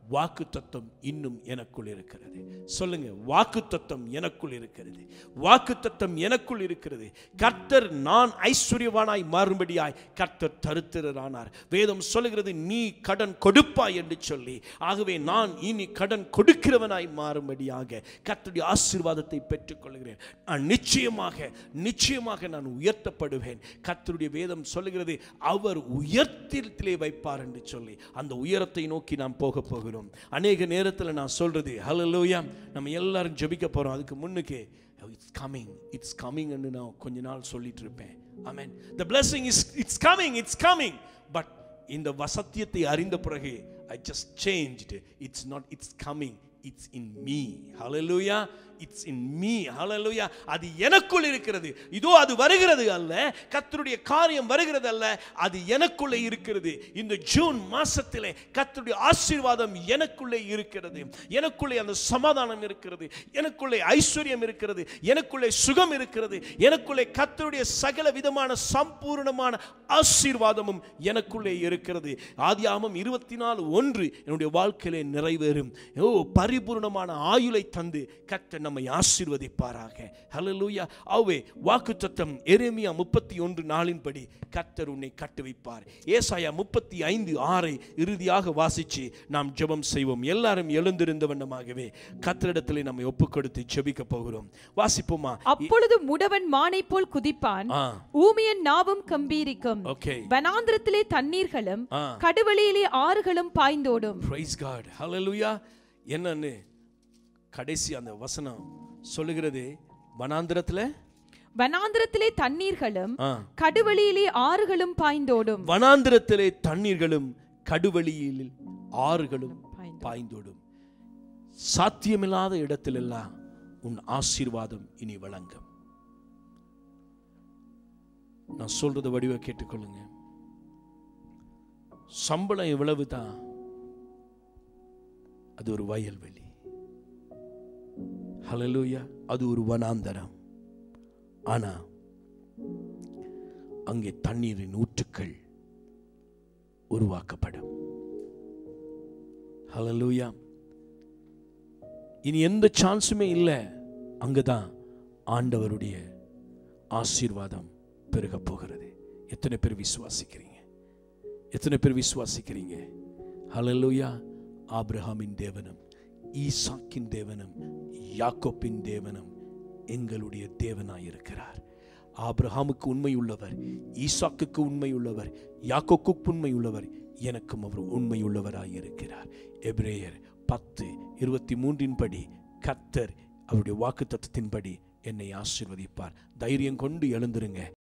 வாக்கு தத்துவம் இன்னும் எனக்குள் இருக்கிறது சொல்லுங்க வாக்கு தத்துவம் எனக்குள் இருக்கிறது வாக்கு தத்துவம் எனக்குள் இருக்கிறது கர்த்தர் நான் ஐஸ்வர்யவானாய் மாறும்படியாய் கர்த்தர் தருத்திரரானார் வேதம் சொல்லுகிறது நீ கடன் கொடுப்பாய் என்று சொல்லி ஆகவே நான் இனி கடன் கொடுக்கிறவனாய் மாறும்படியாக கர்த்தருடைய ஆசீர்வாதத்தை பெற்றுக்கொள்கிறேன் நான் நிச்சயமாக நிச்சயமாக நான் உயர்த்தப்படுவேன் கர்த்தருடைய வேதம் சொல்லுகிறது அவர் உயர்த்திலே வைப்பார் என்று சொல்லி அந்த உயரத்தை நோக்கி நாம் போக போகிறோம் அநேக நேரத்தில் நான் சொல்றது ஹalleluya நம்ம எல்லாரும் ஜெபிக்க போறோம் அதுக்கு முன்னுக்கு இட்ஸ் கமிங் இட்ஸ் கமிங் என்று நான் கொஞ்ச நாள் சொல்லிட்டு இருப்பேன் amen the blessing is it's coming it's coming but இந்த வசத்தியத்தை அறிந்த பிறகு I just changed it's not it's coming it's in me hallelujah it's in me hallelujah அது எனக்குள் இருக்கிறது இதோ அது வருகிறது அல்ல கர்த்தருடைய காரியம் வருகிறது அல்ல அது எனக்குள்ளே இருக்கிறது இந்த ஜூன் மாசத்திலே கர்த்தருடைய ஆசீர்வாதம் எனக்குள்ளே இருக்கிறது எனக்குள்ளே அந்த சமாதானம் இருக்கிறது எனக்குள்ளே ஐஸ்வர்யம் இருக்கிறது எனக்குள்ளே சுகம் இருக்கிறது எனக்குள்ளே கர்த்தருடைய சகல விதமான சம்பூர்ணமான ஆசீர்வாதமும் எனக்குள்ளே இருக்கிறது ஆதியாமம் இருபத்தி நாலு ஒன்று என்னுடைய வாழ்க்கையிலே நிறைவேறும் ஓ பரிபூர்ணமான ஆயுளை தந்து கர்த்தர் நம்மை ஆசீர்வதிப்பாராக ஹalleluya ஆவே வாக்குத்தத்தம் எரேமியா முப்பத்தி ஒன்று நாளின்படி கர்த்தர் உன்னை கட்டுவிப்பார் ஏசாயா முப்பத்தி ஐந்து ஆறை இறுதியாக வாசிச்சு நாம் ஜெபம் செய்வோம் எல்லாரும் எழுந்திருந்த வண்ணமாகவே கர்த்தரிடத்திலே நம்மை ஒப்புக் கொடுத்து ஜெபிக்க போகிறோம் வாசிப்போமா அப்பொழுது முடவன் மானை போல் குதிப்பான் ஆ ஊமியன் நாவும் கம்பீரிக்கும் ஓகே வனாந்திரத்திலே தண்ணீர்களும் ஆ கடுவெளியிலே ஆறுகளும் பாய்ந்தோடும் பிரைஸ் காட் ஹalleluya என்னன்னு கடைசி அந்த வசனம் சொல்லுகிறது வனாந்திரத்துல வனாந்திரத்திலே தண்ணீர்களும் ஆ கடுவெளியிலே ஆறுகளும் பாய்ந்தோடும் வனாந்திரத்திலே தண்ணீர்களும் கடுவெளியில் ஆறுகளும் பாய்ந்தோடும். பாய்ந்தோடும் சாத்தியமில்லாத இடத்திலெல்லாம் உன் ஆசீர்வாதம் இனி வழங்கும் நான் சொல்றத வடிவ கேட்டுக்கொள்ளுங்க சம்பளம் இவ்வளவு தான் அது ஒரு வயல்வெளி ஹalleluya அது ஒரு வனாந்தரம் ஆனா அங்கே தண்ணீரின் ஊற்றுக்கள் உருவாக்கப்படும் ஹalleluya இனி எந்த சான்ஸுமே இல்லை அங்கதான் ஆண்டவருடைய ஆசீர்வாதம் பெருக போகிறது எத்தனை பேர் விசுவாசிக்கிறீங்க எத்தனை பேர் விசுவாசிக்கிறீங்க ஹalleluya ஆபிரகாமின் தேவனும் ஈசாக்கின் தேவனும் யாக்கோப்பின் தேவனும் எங்களுடைய தேவனாய் இருக்கிறார் ஆபிரகாமுக்கு உண்மை உள்ளவர் ஈசாக்குக்கு உண்மை உள்ளவர் யாக்கோக்கு உண்மை உள்ளவர் எனக்கும் அவர் உண்மை உள்ளவராய் இருக்கிறார் எபிரேயர் பத்து இருபத்தி மூன்றின் படி கத்தர் அவருடைய வாக்கு தத்துவத்தின்படி என்னை ஆசீர்வதிப்பார் தைரியம் கொண்டு எழுந்துருங்க